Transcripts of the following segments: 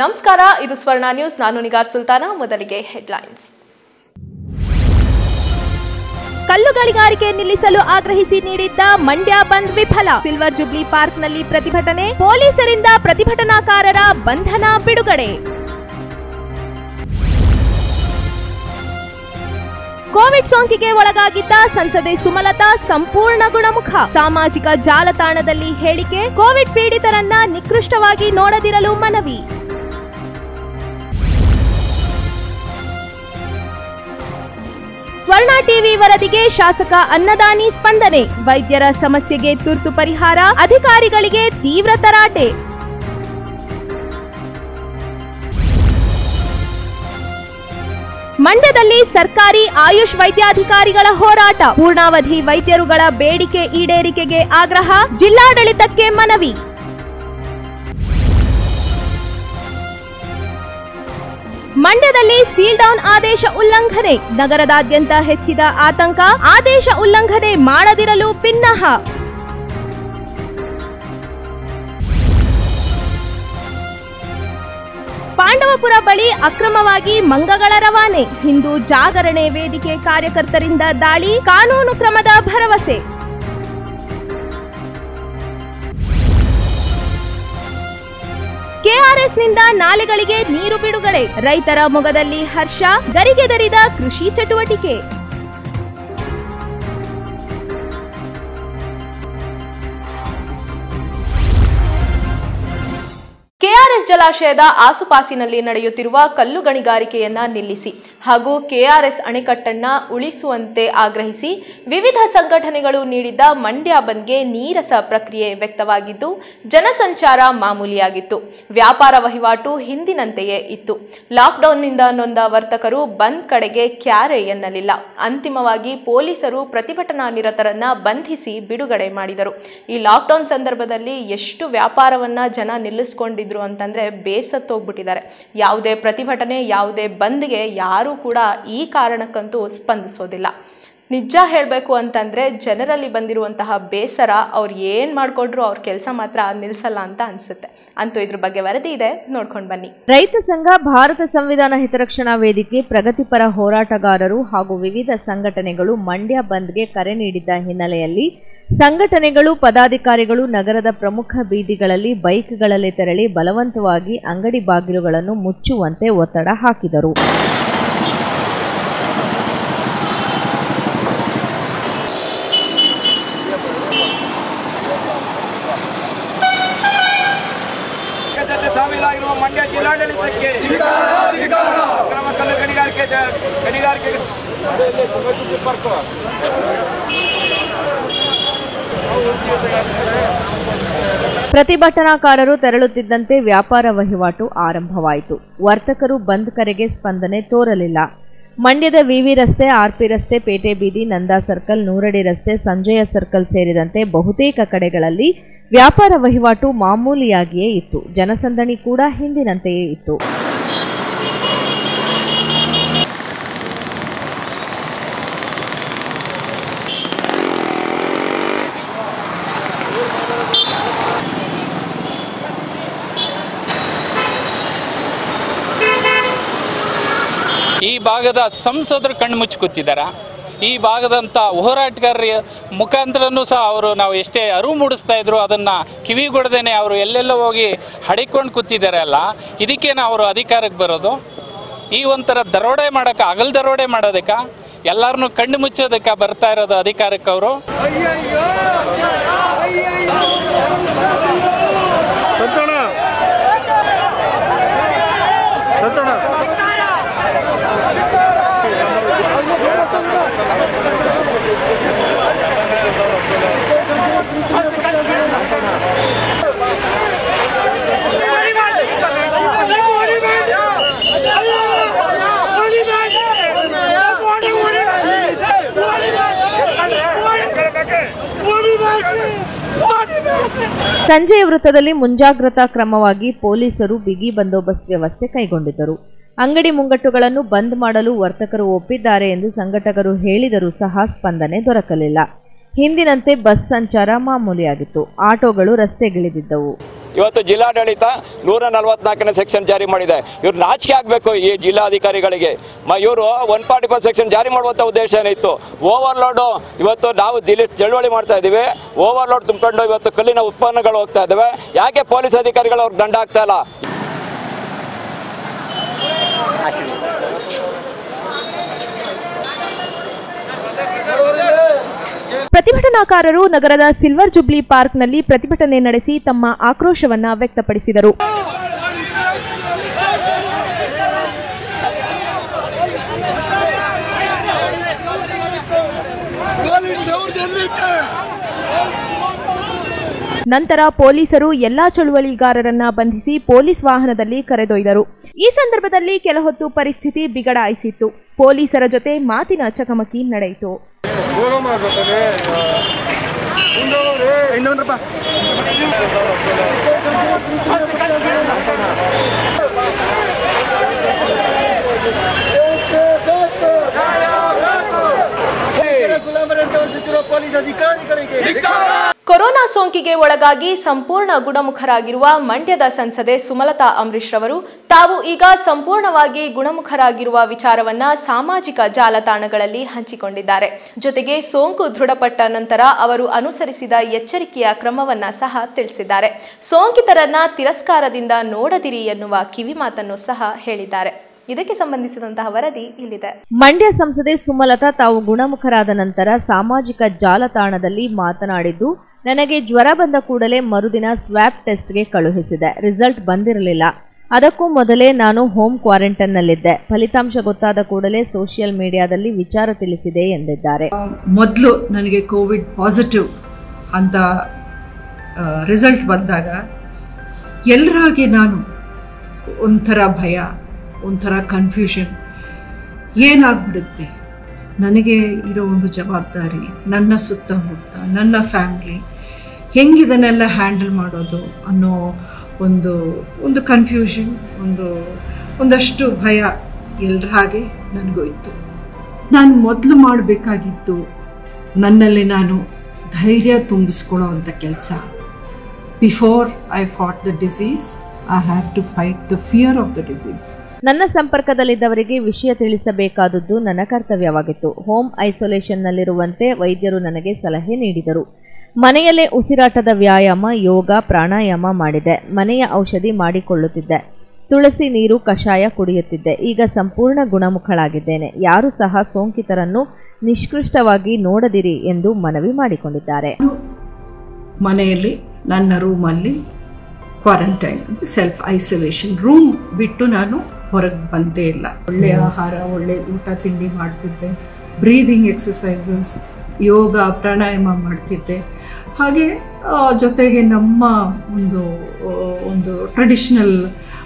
ನಮಸ್ಕಾರ ಇದು ಸ್ವರ್ಣ ನ್ಯೂಸ್ ನಾನು ನಿಗಾರ್ ಸುಲ್ತಾನ ಮೊದಲಿಗೆ ಹೆಡ್ಲೈನ್ಸ್ ಕಲ್ಲುಗಳಿಗಾರಿಕೆ ನಿಲ್ಲಿಸಲು ಆಗ್ರಹಿಸಿ ನೀಡಿದ್ದ ಮಂಡ್ಯ ಬಂದ್ ವಿಫಲ ಸಿಲ್ವರ್ ಜುಬ್ಲಿ ಪಾರ್ಕ್ನಲ್ಲಿ ಪ್ರತಿಭಟನೆ ಪೊಲೀಸರಿಂದ ಪ್ರತಿಭಟನಾಕಾರರ ಬಂಧನ ಬಿಡುಗಡೆ ಕೋವಿಡ್ ಸೋಂಕಿಗೆ ಒಳಗಾಗಿದ್ದ ಸಂಸದೆ ಸುಮಲತಾ ಸಂಪೂರ್ಣ ಗುಣಮುಖ ಸಾಮಾಜಿಕ ಜಾಲತಾಣದಲ್ಲಿ ಹೇಳಿಕೆ ಕೋವಿಡ್ ಪೀಡಿತರನ್ನ ನಿಕೃಷ್ಟವಾಗಿ ನೋಡದಿರಲು ಮನವಿ ಸ್ವರ್ಣ ಟಿವಿ ವರದಿಗೆ ಶಾಸಕ ಅನ್ನದಾನಿ ಸ್ಪಂದನೆ ವೈದ್ಯರ ಸಮಸ್ಯೆಗೆ ತುರ್ತು ಪರಿಹಾರ ಅಧಿಕಾರಿಗಳಿಗೆ ತೀವ್ರ ತರಾಟೆ ಮಂಡ್ಯದಲ್ಲಿ ಸರ್ಕಾರಿ ಆಯುಷ್ ವೈದ್ಯಾಧಿಕಾರಿಗಳ ಹೋರಾಟ ಪೂರ್ಣಾವಧಿ ವೈದ್ಯರುಗಳ ಬೇಡಿಕೆ ಈಡೇರಿಕೆಗೆ ಆಗ್ರಹ ಜಿಲ್ಲಾಡಳಿತಕ್ಕೆ ಮನವಿ ಮಂಡ್ಯದಲ್ಲಿ ಸೀಲ್ ಡೌನ್ ಆದೇಶ ಉಲ್ಲಂಘನೆ ನಗರದಾದ್ಯಂತ ಹೆಚ್ಚಿದ ಆತಂಕ ಆದೇಶ ಉಲ್ಲಂಘನೆ ಮಾಡದಿರಲು ಪಿನ್ನಹ ಪಾಂಡವಪುರ ಬಳಿ ಅಕ್ರಮವಾಗಿ ಮಂಗಗಳ ರವಾನೆ ಹಿಂದೂ ಜಾಗರಣೆ ವೇದಿಕೆ ಕಾರ್ಯಕರ್ತರಿಂದ ದಾಳಿ ಕಾನೂನು ಕ್ರಮದ ಭರವಸೆ ಕೆಆರ್ಎಸ್ನಿಂದ ನಾಲೆಗಳಿಗೆ ನೀರು ಬಿಡುಗಡೆ ರೈತರ ಮೊಗದಲ್ಲಿ ಹರ್ಷ ಗರಿಗೆದರಿದ ಕೃಷಿ ಚಟುವಟಿಕೆ ಕೆಆರ್ಎಸ್ ಜಲಾಶಯದ ಆಸುಪಾಸಿನಲ್ಲಿ ನಡೆಯುತ್ತಿರುವ ಕಲ್ಲು ಗಣಿಗಾರಿಕೆಯನ್ನ ನಿಲ್ಲಿಸಿ ಹಾಗೂ ಕೆಆರ್ಎಸ್ ಅಣೆಕಟ್ಟನ್ನ ಉಳಿಸುವಂತೆ ಆಗ್ರಹಿಸಿ ವಿವಿಧ ಸಂಘಟನೆಗಳು ನೀಡಿದ್ದ ಮಂಡ್ಯ ಬಂದ್ಗೆ ನೀರಸ ಪ್ರಕ್ರಿಯೆ ವ್ಯಕ್ತವಾಗಿದ್ದು ಜನಸಂಚಾರ ಮಾಮೂಲಿಯಾಗಿತ್ತು ವ್ಯಾಪಾರ ವಹಿವಾಟು ಹಿಂದಿನಂತೆಯೇ ಇತ್ತು ಲಾಕ್ಡೌನ್ನಿಂದ ನೊಂದ ವರ್ತಕರು ಬಂದ್ ಕಡೆಗೆ ಕ್ಯಾರೆ ಎನ್ನಲಿಲ್ಲ ಅಂತಿಮವಾಗಿ ಪೊಲೀಸರು ಪ್ರತಿಭಟನಾ ನಿರತರನ್ನ ಬಂಧಿಸಿ ಬಿಡುಗಡೆ ಮಾಡಿದರು ಈ ಲಾಕ್ಡೌನ್ ಸಂದರ್ಭದಲ್ಲಿ ಎಷ್ಟು ವ್ಯಾಪಾರವನ್ನ ಜನ ನಿಲ್ಲಿಸ್ಕೊಂಡಿದ್ರು ಅಂತಂದ್ರೆ ಬೇಸತ್ತೋಗ್ಬಿಟ್ಟಿದ್ದಾರೆ ಯಾವುದೇ ಪ್ರತಿಭಟನೆ ಯಾವುದೇ ಬಂದ್ಗೆ ಯಾರೂ ಕೂಡ ಈ ಕಾರಣಕ್ಕಂತೂ ಸ್ಪಂದಿಸೋದಿಲ್ಲ ನಿಜ ಹೇಳಬೇಕು ಅಂತಂದ್ರೆ ಜನರಲ್ಲಿ ಬಂದಿರುವಂತಹ ಬೇಸರ ಅವ್ರು ಏನು ಮಾಡಿಕೊಂಡ್ರು ಅವ್ರ ಕೆಲಸ ಮಾತ್ರ ನಿಲ್ಸಲ್ಲ ಅಂತ ಅನ್ಸುತ್ತೆ ಅಂತೂ ಇದ್ರ ಬಗ್ಗೆ ವರದಿ ಇದೆ ನೋಡ್ಕೊಂಡು ಬನ್ನಿ ರೈತ ಸಂಘ ಭಾರತ ಸಂವಿಧಾನ ಹಿತರಕ್ಷಣಾ ವೇದಿಕೆ ಪ್ರಗತಿಪರ ಹೋರಾಟಗಾರರು ಹಾಗೂ ವಿವಿಧ ಸಂಘಟನೆಗಳು ಮಂಡ್ಯ ಬಂದ್ಗೆ ಕರೆ ನೀಡಿದ್ದ ಹಿನ್ನೆಲೆಯಲ್ಲಿ ಸಂಘಟನೆಗಳು ಪದಾಧಿಕಾರಿಗಳು ನಗರದ ಪ್ರಮುಖ ಬೀದಿಗಳಲ್ಲಿ ಬೈಕ್ಗಳಲ್ಲಿ ತೆರಳಿ ಬಲವಂತವಾಗಿ ಅಂಗಡಿ ಬಾಗಿಲುಗಳನ್ನು ಮುಚ್ಚುವಂತೆ ಒತ್ತಡ ಹಾಕಿದರು ಜೊತೆ ಸಾವಿರಾಗಿರುವ ಮಂಡ್ಯ ಜಿಲ್ಲಾಡಳಿತಕ್ಕೆ ಅಕ್ರಮ ಕಲ್ಲು ಗಣಿಗಾರಿಕೆ ಜ- ಗಣಿಗಾರಿಕೆ ಪ್ರತಿಭಟನಾಕಾರರು ತೆರಳುತ್ತಿದ್ದಂತೆ ವ್ಯಾಪಾರ ವಹಿವಾಟು ಆರಂಭವಾಯಿತು ವರ್ತಕರು ಬಂದ್ ಕರೆಗೆ ಸ್ಪಂದನೆ ತೋರಲಿಲ್ಲ ಮಂಡ್ಯದ ವಿವಿ ರಸ್ತೆ ಆರ್ಪಿ ರಸ್ತೆ ಪೇಟೆ ಬೀದಿ ನಂದಾ ಸರ್ಕಲ್ ನೂರಡಿ ರಸ್ತೆ ಸಂಜಯ ಸರ್ಕಲ್ ಸೇರಿದಂತೆ ಬಹುತೇಕ ಕಡೆಗಳಲ್ಲಿ ವ್ಯಾಪಾರ ವಹಿವಾಟು ಮಾಮೂಲಿಯಾಗಿಯೇ ಇತ್ತು ಜನಸಂದಣಿ ಕೂಡ ಹಿಂದಿನಂತೆಯೇ ಇತ್ತು ಈ ಭಾಗದ ಸಂಸದರು ಕಣ್ಣು ಮುಚ್ಚಿ ಕೂತಿದ್ದಾರೆ ಈ ಭಾಗದಂಥ ಹೋರಾಟಗಾರರ ಮುಖಾಂತರನೂ ಸಹ ಅವರು ನಾವು ಎಷ್ಟೇ ಅರಿವು ಮೂಡಿಸ್ತಾ ಇದ್ರು ಅದನ್ನು ಕಿವಿಗೊಡದೇನೆ ಅವರು ಎಲ್ಲೆಲ್ಲೋ ಹೋಗಿ ಹಡಿಕೊಂಡು ಕೂತಿದ್ದಾರೆ ಅಲ್ಲ ಇದಕ್ಕೇನು ಅವರು ಅಧಿಕಾರಕ್ಕೆ ಬರೋದು ಈ ಒಂಥರ ದರೋಡೆ ಮಾಡೋಕೆ ಅಗಲ್ ದರೋಡೆ ಮಾಡೋದಕ್ಕೆ ಎಲ್ಲರನ್ನೂ ಕಣ್ಣು ಮುಚ್ಚೋದಕ್ಕೆ ಬರ್ತಾ ಇರೋದು ಅಧಿಕಾರಕ್ಕೆ ಅವರು ಸಂತೋಣ ಸಂತೋಣ ಸಂಜೆಯ ವೃತ್ತದಲ್ಲಿ ಮುಂಜಾಗ್ರತಾ ಕ್ರಮವಾಗಿ ಪೊಲೀಸರು ಬಿಗಿ ಬಂದೋಬಸ್ತ್ ವ್ಯವಸ್ಥೆ ಕೈಗೊಂಡಿದ್ದರು ಅಂಗಡಿ ಮುಂಗಟ್ಟುಗಳನ್ನು ಬಂದ್ ಮಾಡಲು ವರ್ತಕರು ಒಪ್ಪಿದ್ದಾರೆ ಎಂದು ಸಂಘಟಕರು ಹೇಳಿದರೂ ಸಹ ಸ್ಪಂದನೆ ದೊರಕಲಿಲ್ಲ ಹಿಂದಿನಂತೆ ಬಸ್ ಸಂಚಾರ ಮಾಮೂಲಿಯಾಗಿತ್ತು ಆಟೋಗಳು ರಸ್ತೆಗಿಳಿದಿದ್ದವು ಇವತ್ತು ಜಿಲ್ಲಾಡಳಿತ ನೂರ ನಲವತ್ನಾಲ್ಕನೇ ಸೆಕ್ಷನ್ ಜಾರಿ ಮಾಡಿದೆ ಇವ್ರು ನಾಚಿಕೆ ಆಗಬೇಕು ಈ ಜಿಲ್ಲಾಧಿಕಾರಿಗಳಿಗೆ ಮ ಇವರು ಒನ್ ಫಾರ್ಟಿ ಫೈವ್ ಸೆಕ್ಷನ್ ಜಾರಿ ಮಾಡುವಂಥ ಉದ್ದೇಶ ಏನಿತ್ತು ಓವರ್ಲೋಡು ಇವತ್ತು ನಾವು ಜಿಲ್ಲೆ ಚಳವಳಿ ಮಾಡ್ತಾ ಇದ್ದೀವಿ ಓವರ್ಲೋಡ್ ತುಂಬಿಕೊಂಡು ಇವತ್ತು ಕಲ್ಲಿನ ಉತ್ಪನ್ನಗಳು ಹೋಗ್ತಾ ಇದ್ದಾವೆ ಯಾಕೆ ಪೊಲೀಸ್ ಅಧಿಕಾರಿಗಳು ಅವ್ರಿಗೆ ದಂಡ ಆಗ್ತಾ ಇಲ್ಲ ಪ್ರತಿಭಟನಾಕಾರರು ನಗರದ ಸಿಲ್ವರ್ ಜುಬ್ಲಿ ಪಾರ್ಕ್ನಲ್ಲಿ ಪ್ರತಿಭಟನೆ ನಡೆಸಿ ತಮ್ಮ ಆಕ್ರೋಶವನ್ನ ವ್ಯಕ್ತಪಡಿಸಿದರು ನಂತರ ಪೊಲೀಸರು ಎಲ್ಲಾ ಚಳುವಳಿಗಾರರನ್ನ ಬಂಧಿಸಿ ಪೊಲೀಸ್ ವಾಹನದಲ್ಲಿ ಕರೆದೊಯ್ದರು ಈ ಸಂದರ್ಭದಲ್ಲಿ ಕೆಲಹೊತ್ತು ಪರಿಸ್ಥಿತಿ ಬಿಗಡಾಯಿಸಿತ್ತು ಪೊಲೀಸರ ಜೊತೆ ಮಾತಿನ ಚಕಮಕಿ ನಡೆಯಿತು ಕೊರೋನಾ ಸೋಂಕಿಗೆ ಒಳಗಾಗಿ ಸಂಪೂರ್ಣ ಗುಣಮುಖರಾಗಿರುವ ಮಂಡ್ಯದ ಸಂಸದೆ ಸುಮಲತಾ ಅಂಬರೀಶ್ ರವರು ತಾವು ಈಗ ಸಂಪೂರ್ಣವಾಗಿ ಗುಣಮುಖರಾಗಿರುವ ವಿಚಾರವನ್ನ ಸಾಮಾಜಿಕ ಜಾಲತಾಣಗಳಲ್ಲಿ ಹಂಚಿಕೊಂಡಿದ್ದಾರೆ ಜೊತೆಗೆ ಸೋಂಕು ದೃಢಪಟ್ಟ ನಂತರ ಅವರು ಅನುಸರಿಸಿದ ಎಚ್ಚರಿಕೆಯ ಕ್ರಮವನ್ನ ಸಹ ತಿಳಿಸಿದ್ದಾರೆ ಸೋಂಕಿತರನ್ನ ತಿರಸ್ಕಾರದಿಂದ ನೋಡದಿರಿ ಎನ್ನುವ ಕಿವಿಮಾತನ್ನು ಸಹ ಹೇಳಿದ್ದಾರೆ ಇದಕ್ಕೆ ಸಂಬಂಧಿಸಿದಂತಹ ವರದಿ ಇಲ್ಲಿದೆ ಮಂಡ್ಯ ಸಂಸದೆ ಸುಮಲತಾ ತಾವು ಗುಣಮುಖರಾದ ನಂತರ ಸಾಮಾಜಿಕ ಜಾಲತಾಣದಲ್ಲಿ ಮಾತನಾಡಿದ್ದು ನನಗೆ ಜ್ವರ ಬಂದ ಕೂಡಲೇ ಮರುದಿನ ಸ್ವ್ಯಾಬ್ ಟೆಸ್ಟ್ಗೆ ಕಳುಹಿಸಿದೆ ರಿಸಲ್ಟ್ ಬಂದಿರಲಿಲ್ಲ ಅದಕ್ಕೂ ಮೊದಲೇ ನಾನು ಹೋಮ್ ಕ್ವಾರಂಟೈನ್ನಲ್ಲಿದ್ದೆ ಫಲಿತಾಂಶ ಗೊತ್ತಾದ ಕೂಡಲೇ ಸೋಷಿಯಲ್ ಮೀಡಿಯಾದಲ್ಲಿ ವಿಚಾರ ತಿಳಿಸಿದೆ ಎಂದಿದ್ದಾರೆ ಮೊದಲು ನನಗೆ ಕೋವಿಡ್ ಪಾಸಿಟಿವ್ ಅಂತ ರಿಸಲ್ಟ್ ಬಂದಾಗ ಎಲ್ಲರಾಗಿ ನಾನು ಒಂಥರ ಭಯ ಒಂಥರ ಕನ್ಫ್ಯೂಷನ್ ಏನಾಗ್ಬಿಡುತ್ತೆ ನನಗೆ ಇರೋ ಒಂದು ಜವಾಬ್ದಾರಿ ನನ್ನ ಸುತ್ತಮುತ್ತ ನನ್ನ ಫ್ಯಾಮ್ಲಿ ಹೆಂಗಿದನ್ನೆಲ್ಲ ಹ್ಯಾಂಡಲ್ ಮಾಡೋದು ಅನ್ನೋ ಒಂದು ಒಂದು ಕನ್ಫ್ಯೂಷನ್ ಒಂದು ಒಂದಷ್ಟು ಭಯ ಎಲ್ಲರ ಹಾಗೆ ನನಗೂ ಇತ್ತು ನಾನು ಮೊದಲು ಮಾಡಬೇಕಾಗಿತ್ತು ನನ್ನಲ್ಲಿ ನಾನು ಧೈರ್ಯ ತುಂಬಿಸ್ಕೊಳ್ಳೋ ಅಂಥ ಕೆಲಸ before I fought the disease I have to fight the fear of the disease ನನ್ನ ಸಂಪರ್ಕದಲ್ಲಿದ್ದವರಿಗೆ ವಿಷಯ ತಿಳಿಸಬೇಕಾದದ್ದು ನನ್ನ ಕರ್ತವ್ಯವಾಗಿತ್ತು ಹೋಮ್ ಐಸೋಲೇಷನ್ನಲ್ಲಿರುವಂತೆ ವೈದ್ಯರು ನನಗೆ ಸಲಹೆ ನೀಡಿದರು ಮನೆಯಲ್ಲೇ ಉಸಿರಾಟದ ವ್ಯಾಯಾಮ ಯೋಗ ಪ್ರಾಣಾಯಾಮ ಮಾಡಿದೆ ಮನೆಯ ಔಷಧಿ ಮಾಡಿಕೊಳ್ಳುತ್ತಿದ್ದೆ ತುಳಸಿ ನೀರು ಕಷಾಯ ಕುಡಿಯುತ್ತಿದ್ದೆ ಈಗ ಸಂಪೂರ್ಣ ಗುಣಮುಖಳಾಗಿದ್ದೇನೆ ಯಾರು ಸಹ ಸೋಂಕಿತರನ್ನು ನಿಷ್ಕೃಷ್ಟವಾಗಿ ನೋಡದಿರಿ ಎಂದು ಮನವಿ ಮಾಡಿಕೊಂಡಿದ್ದಾರೆ ಮನೆಯಲ್ಲಿ ನನ್ನ ರೂಮಲ್ಲಿ ಕ್ವಾರಂಟೈನ್ ಅಂದರೆ ಸೆಲ್ಫ್ ಐಸೋಲೇಷನ್ ರೂಮ್ ಬಿಟ್ಟು ನಾನು ಹೊರಗೆ ಬಂದೇ ಇಲ್ಲ ಒಳ್ಳೆಯ ಆಹಾರ ಒಳ್ಳೆ ಊಟ ತಿಂಡಿ ಮಾಡ್ತಿದ್ದೆ ಬ್ರೀದಿಂಗ್ ಎಕ್ಸಸೈಸಸ್ ಯೋಗ ಪ್ರಾಣಾಯಾಮ ಮಾಡ್ತಿದ್ದೆ ಹಾಗೆ ಆ, ಜೊತೆಗೆ ನಮ್ಮ ಒಂದು ಆ, ಒಂದು ಟ್ರೆಡಿಷ್ನಲ್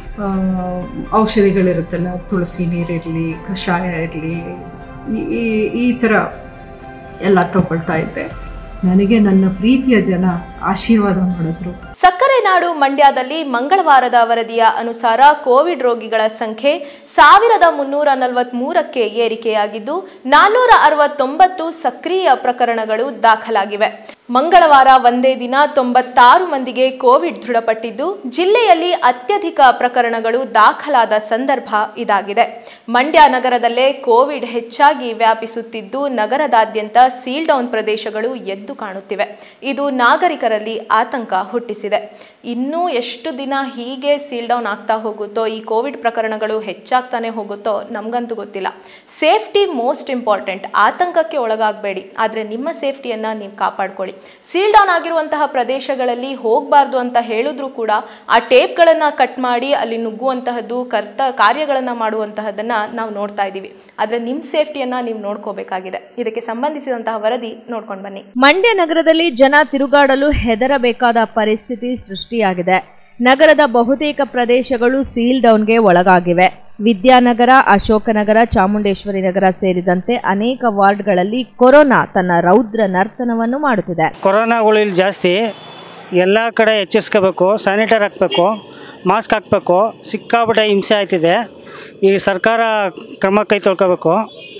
ಔಷಧಿಗಳಿರುತ್ತಲ್ಲ ತುಳಸಿ ನೀರಿರಲಿ ಕಷಾಯ ಇರಲಿ ಈ ಈ ಥರ ಎಲ್ಲ ತಗೊಳ್ತಾ ಇದ್ದೆ ನನಗೆ ನನ್ನ ಪ್ರೀತಿಯ ಜನ ಆಶೀರ್ವಾದ ಮಾಡಿದ್ರು ಸಕ್ಕರೆ ನಾಡು ಮಂಡ್ಯದಲ್ಲಿ ಮಂಗಳವಾರದ ವರದಿಯ ಅನುಸಾರ ಕೋವಿಡ್ ರೋಗಿಗಳ ಸಂಖ್ಯೆ ಸಾವಿರದ ಮುನ್ನೂರ ನಲವತ್ಮೂರಕ್ಕೆ ಏರಿಕೆಯಾಗಿದ್ದು ನಾನ್ನೂರ ಅರವತ್ತೊಂಬತ್ತು ಸಕ್ರಿಯ ಪ್ರಕರಣಗಳು ದಾಖಲಾಗಿವೆ ಮಂಗಳವಾರ ಒಂದೇ ದಿನ ತೊಂಬತ್ತಾರು ಮಂದಿಗೆ ಕೋವಿಡ್ ದೃಢಪಟ್ಟಿದ್ದು ಜಿಲ್ಲೆಯಲ್ಲಿ ಅತ್ಯಧಿಕ ಪ್ರಕರಣಗಳು ದಾಖಲಾದ ಸಂದರ್ಭ ಇದಾಗಿದೆ ಮಂಡ್ಯ ನಗರದಲ್ಲೇ ಕೋವಿಡ್ ಹೆಚ್ಚಾಗಿ ವ್ಯಾಪಿಸುತ್ತಿದ್ದು ನಗರದಾದ್ಯಂತ ಸೀಲ್ ಡೌನ್ ಪ್ರದೇಶಗಳು ಎದ್ದು ಕಾಣುತ್ತಿವೆ ಇದು ನಾಗರಿಕರಲ್ಲಿ ಆತಂಕ ಹುಟ್ಟಿಸಿದೆ ಇನ್ನೂ ಎಷ್ಟು ದಿನ ಹೀಗೆ ಸೀಲ್ ಡೌನ್ ಆಗ್ತಾ ಹೋಗುತ್ತೋ ಈ ಕೋವಿಡ್ ಪ್ರಕರಣಗಳು ಹೆಚ್ಚಾಗ್ತಾನೆ ಹೋಗುತ್ತೋ ನಮಗಂತೂ ಗೊತ್ತಿಲ್ಲ ಸೇಫ್ಟಿ ಮೋಸ್ಟ್ ಇಂಪಾರ್ಟೆಂಟ್ ಆತಂಕಕ್ಕೆ ಒಳಗಾಗಬೇಡಿ ಆದರೆ ನಿಮ್ಮ ಸೇಫ್ಟಿಯನ್ನು ನೀವು ಕಾಪಾಡ್ಕೊಳ್ಳಿ ಸೀಲ್ ಡೌನ್ ಆಗಿರುವಂತಹ ಪ್ರದೇಶಗಳಲ್ಲಿ ಹೋಗಬಾರ್ದು ಅಂತ ಹೇಳಿದ್ರು ಕೂಡ ಆ ಟೇಪ್ಗಳನ್ನು ಕಟ್ ಮಾಡಿ ಅಲ್ಲಿ ನುಗ್ಗುವಂತಹದ್ದು ಕರ್ತ ಕಾರ್ಯಗಳನ್ನು ಮಾಡುವಂತಹದ್ದನ್ನು ನಾವು ನೋಡ್ತಾ ಇದ್ದೀವಿ ಆದರೆ ನಿಮ್ಮ ಸೇಫ್ಟಿಯನ್ನು ನೀವು ನೋಡ್ಕೋಬೇಕಾಗಿದೆ ಇದಕ್ಕೆ ಸಂಬಂಧಿಸಿದಂತಹ ವರದಿ ನೋಡ್ಕೊಂಡು ಬನ್ನಿ ಮಂಡ್ಯ ನಗರದಲ್ಲಿ ಜನ ತಿರುಗಾಡಲು ಹೆದರಬೇಕಾದ ಪರಿಸ್ಥಿತಿ ಸೃಷ್ಟಿಯಾಗಿದೆ ನಗರದ ಬಹುತೇಕ ಪ್ರದೇಶಗಳು ಸೀಲ್ ಡೌನ್ಗೆ ಒಳಗಾಗಿವೆ ವಿದ್ಯಾನಗರ ಅಶೋಕನಗರ ಚಾಮುಂಡೇಶ್ವರಿ ನಗರ ಸೇರಿದಂತೆ ಅನೇಕ ವಾರ್ಡ್ಗಳಲ್ಲಿ ಕೊರೋನಾ ತನ್ನ ರೌದ್ರ ನರ್ತನವನ್ನು ಮಾಡುತ್ತಿದೆ ಕೊರೋನಾಗಳು ಇಲ್ಲಿ ಜಾಸ್ತಿ ಎಲ್ಲ ಕಡೆ ಎಚ್ಚರಿಸ್ಕೋಬೇಕು ಸ್ಯಾನಿಟೈರ್ ಹಾಕಬೇಕು ಮಾಸ್ಕ್ ಹಾಕಬೇಕು ಸಿಕ್ಕಾಪಟ್ಟೆ ಹಿಂಸೆ ಆಯ್ತಿದೆ ಈ ಸರ್ಕಾರ ಕ್ರಮ ಕೈ ತೊಳ್ಕೋಬೇಕು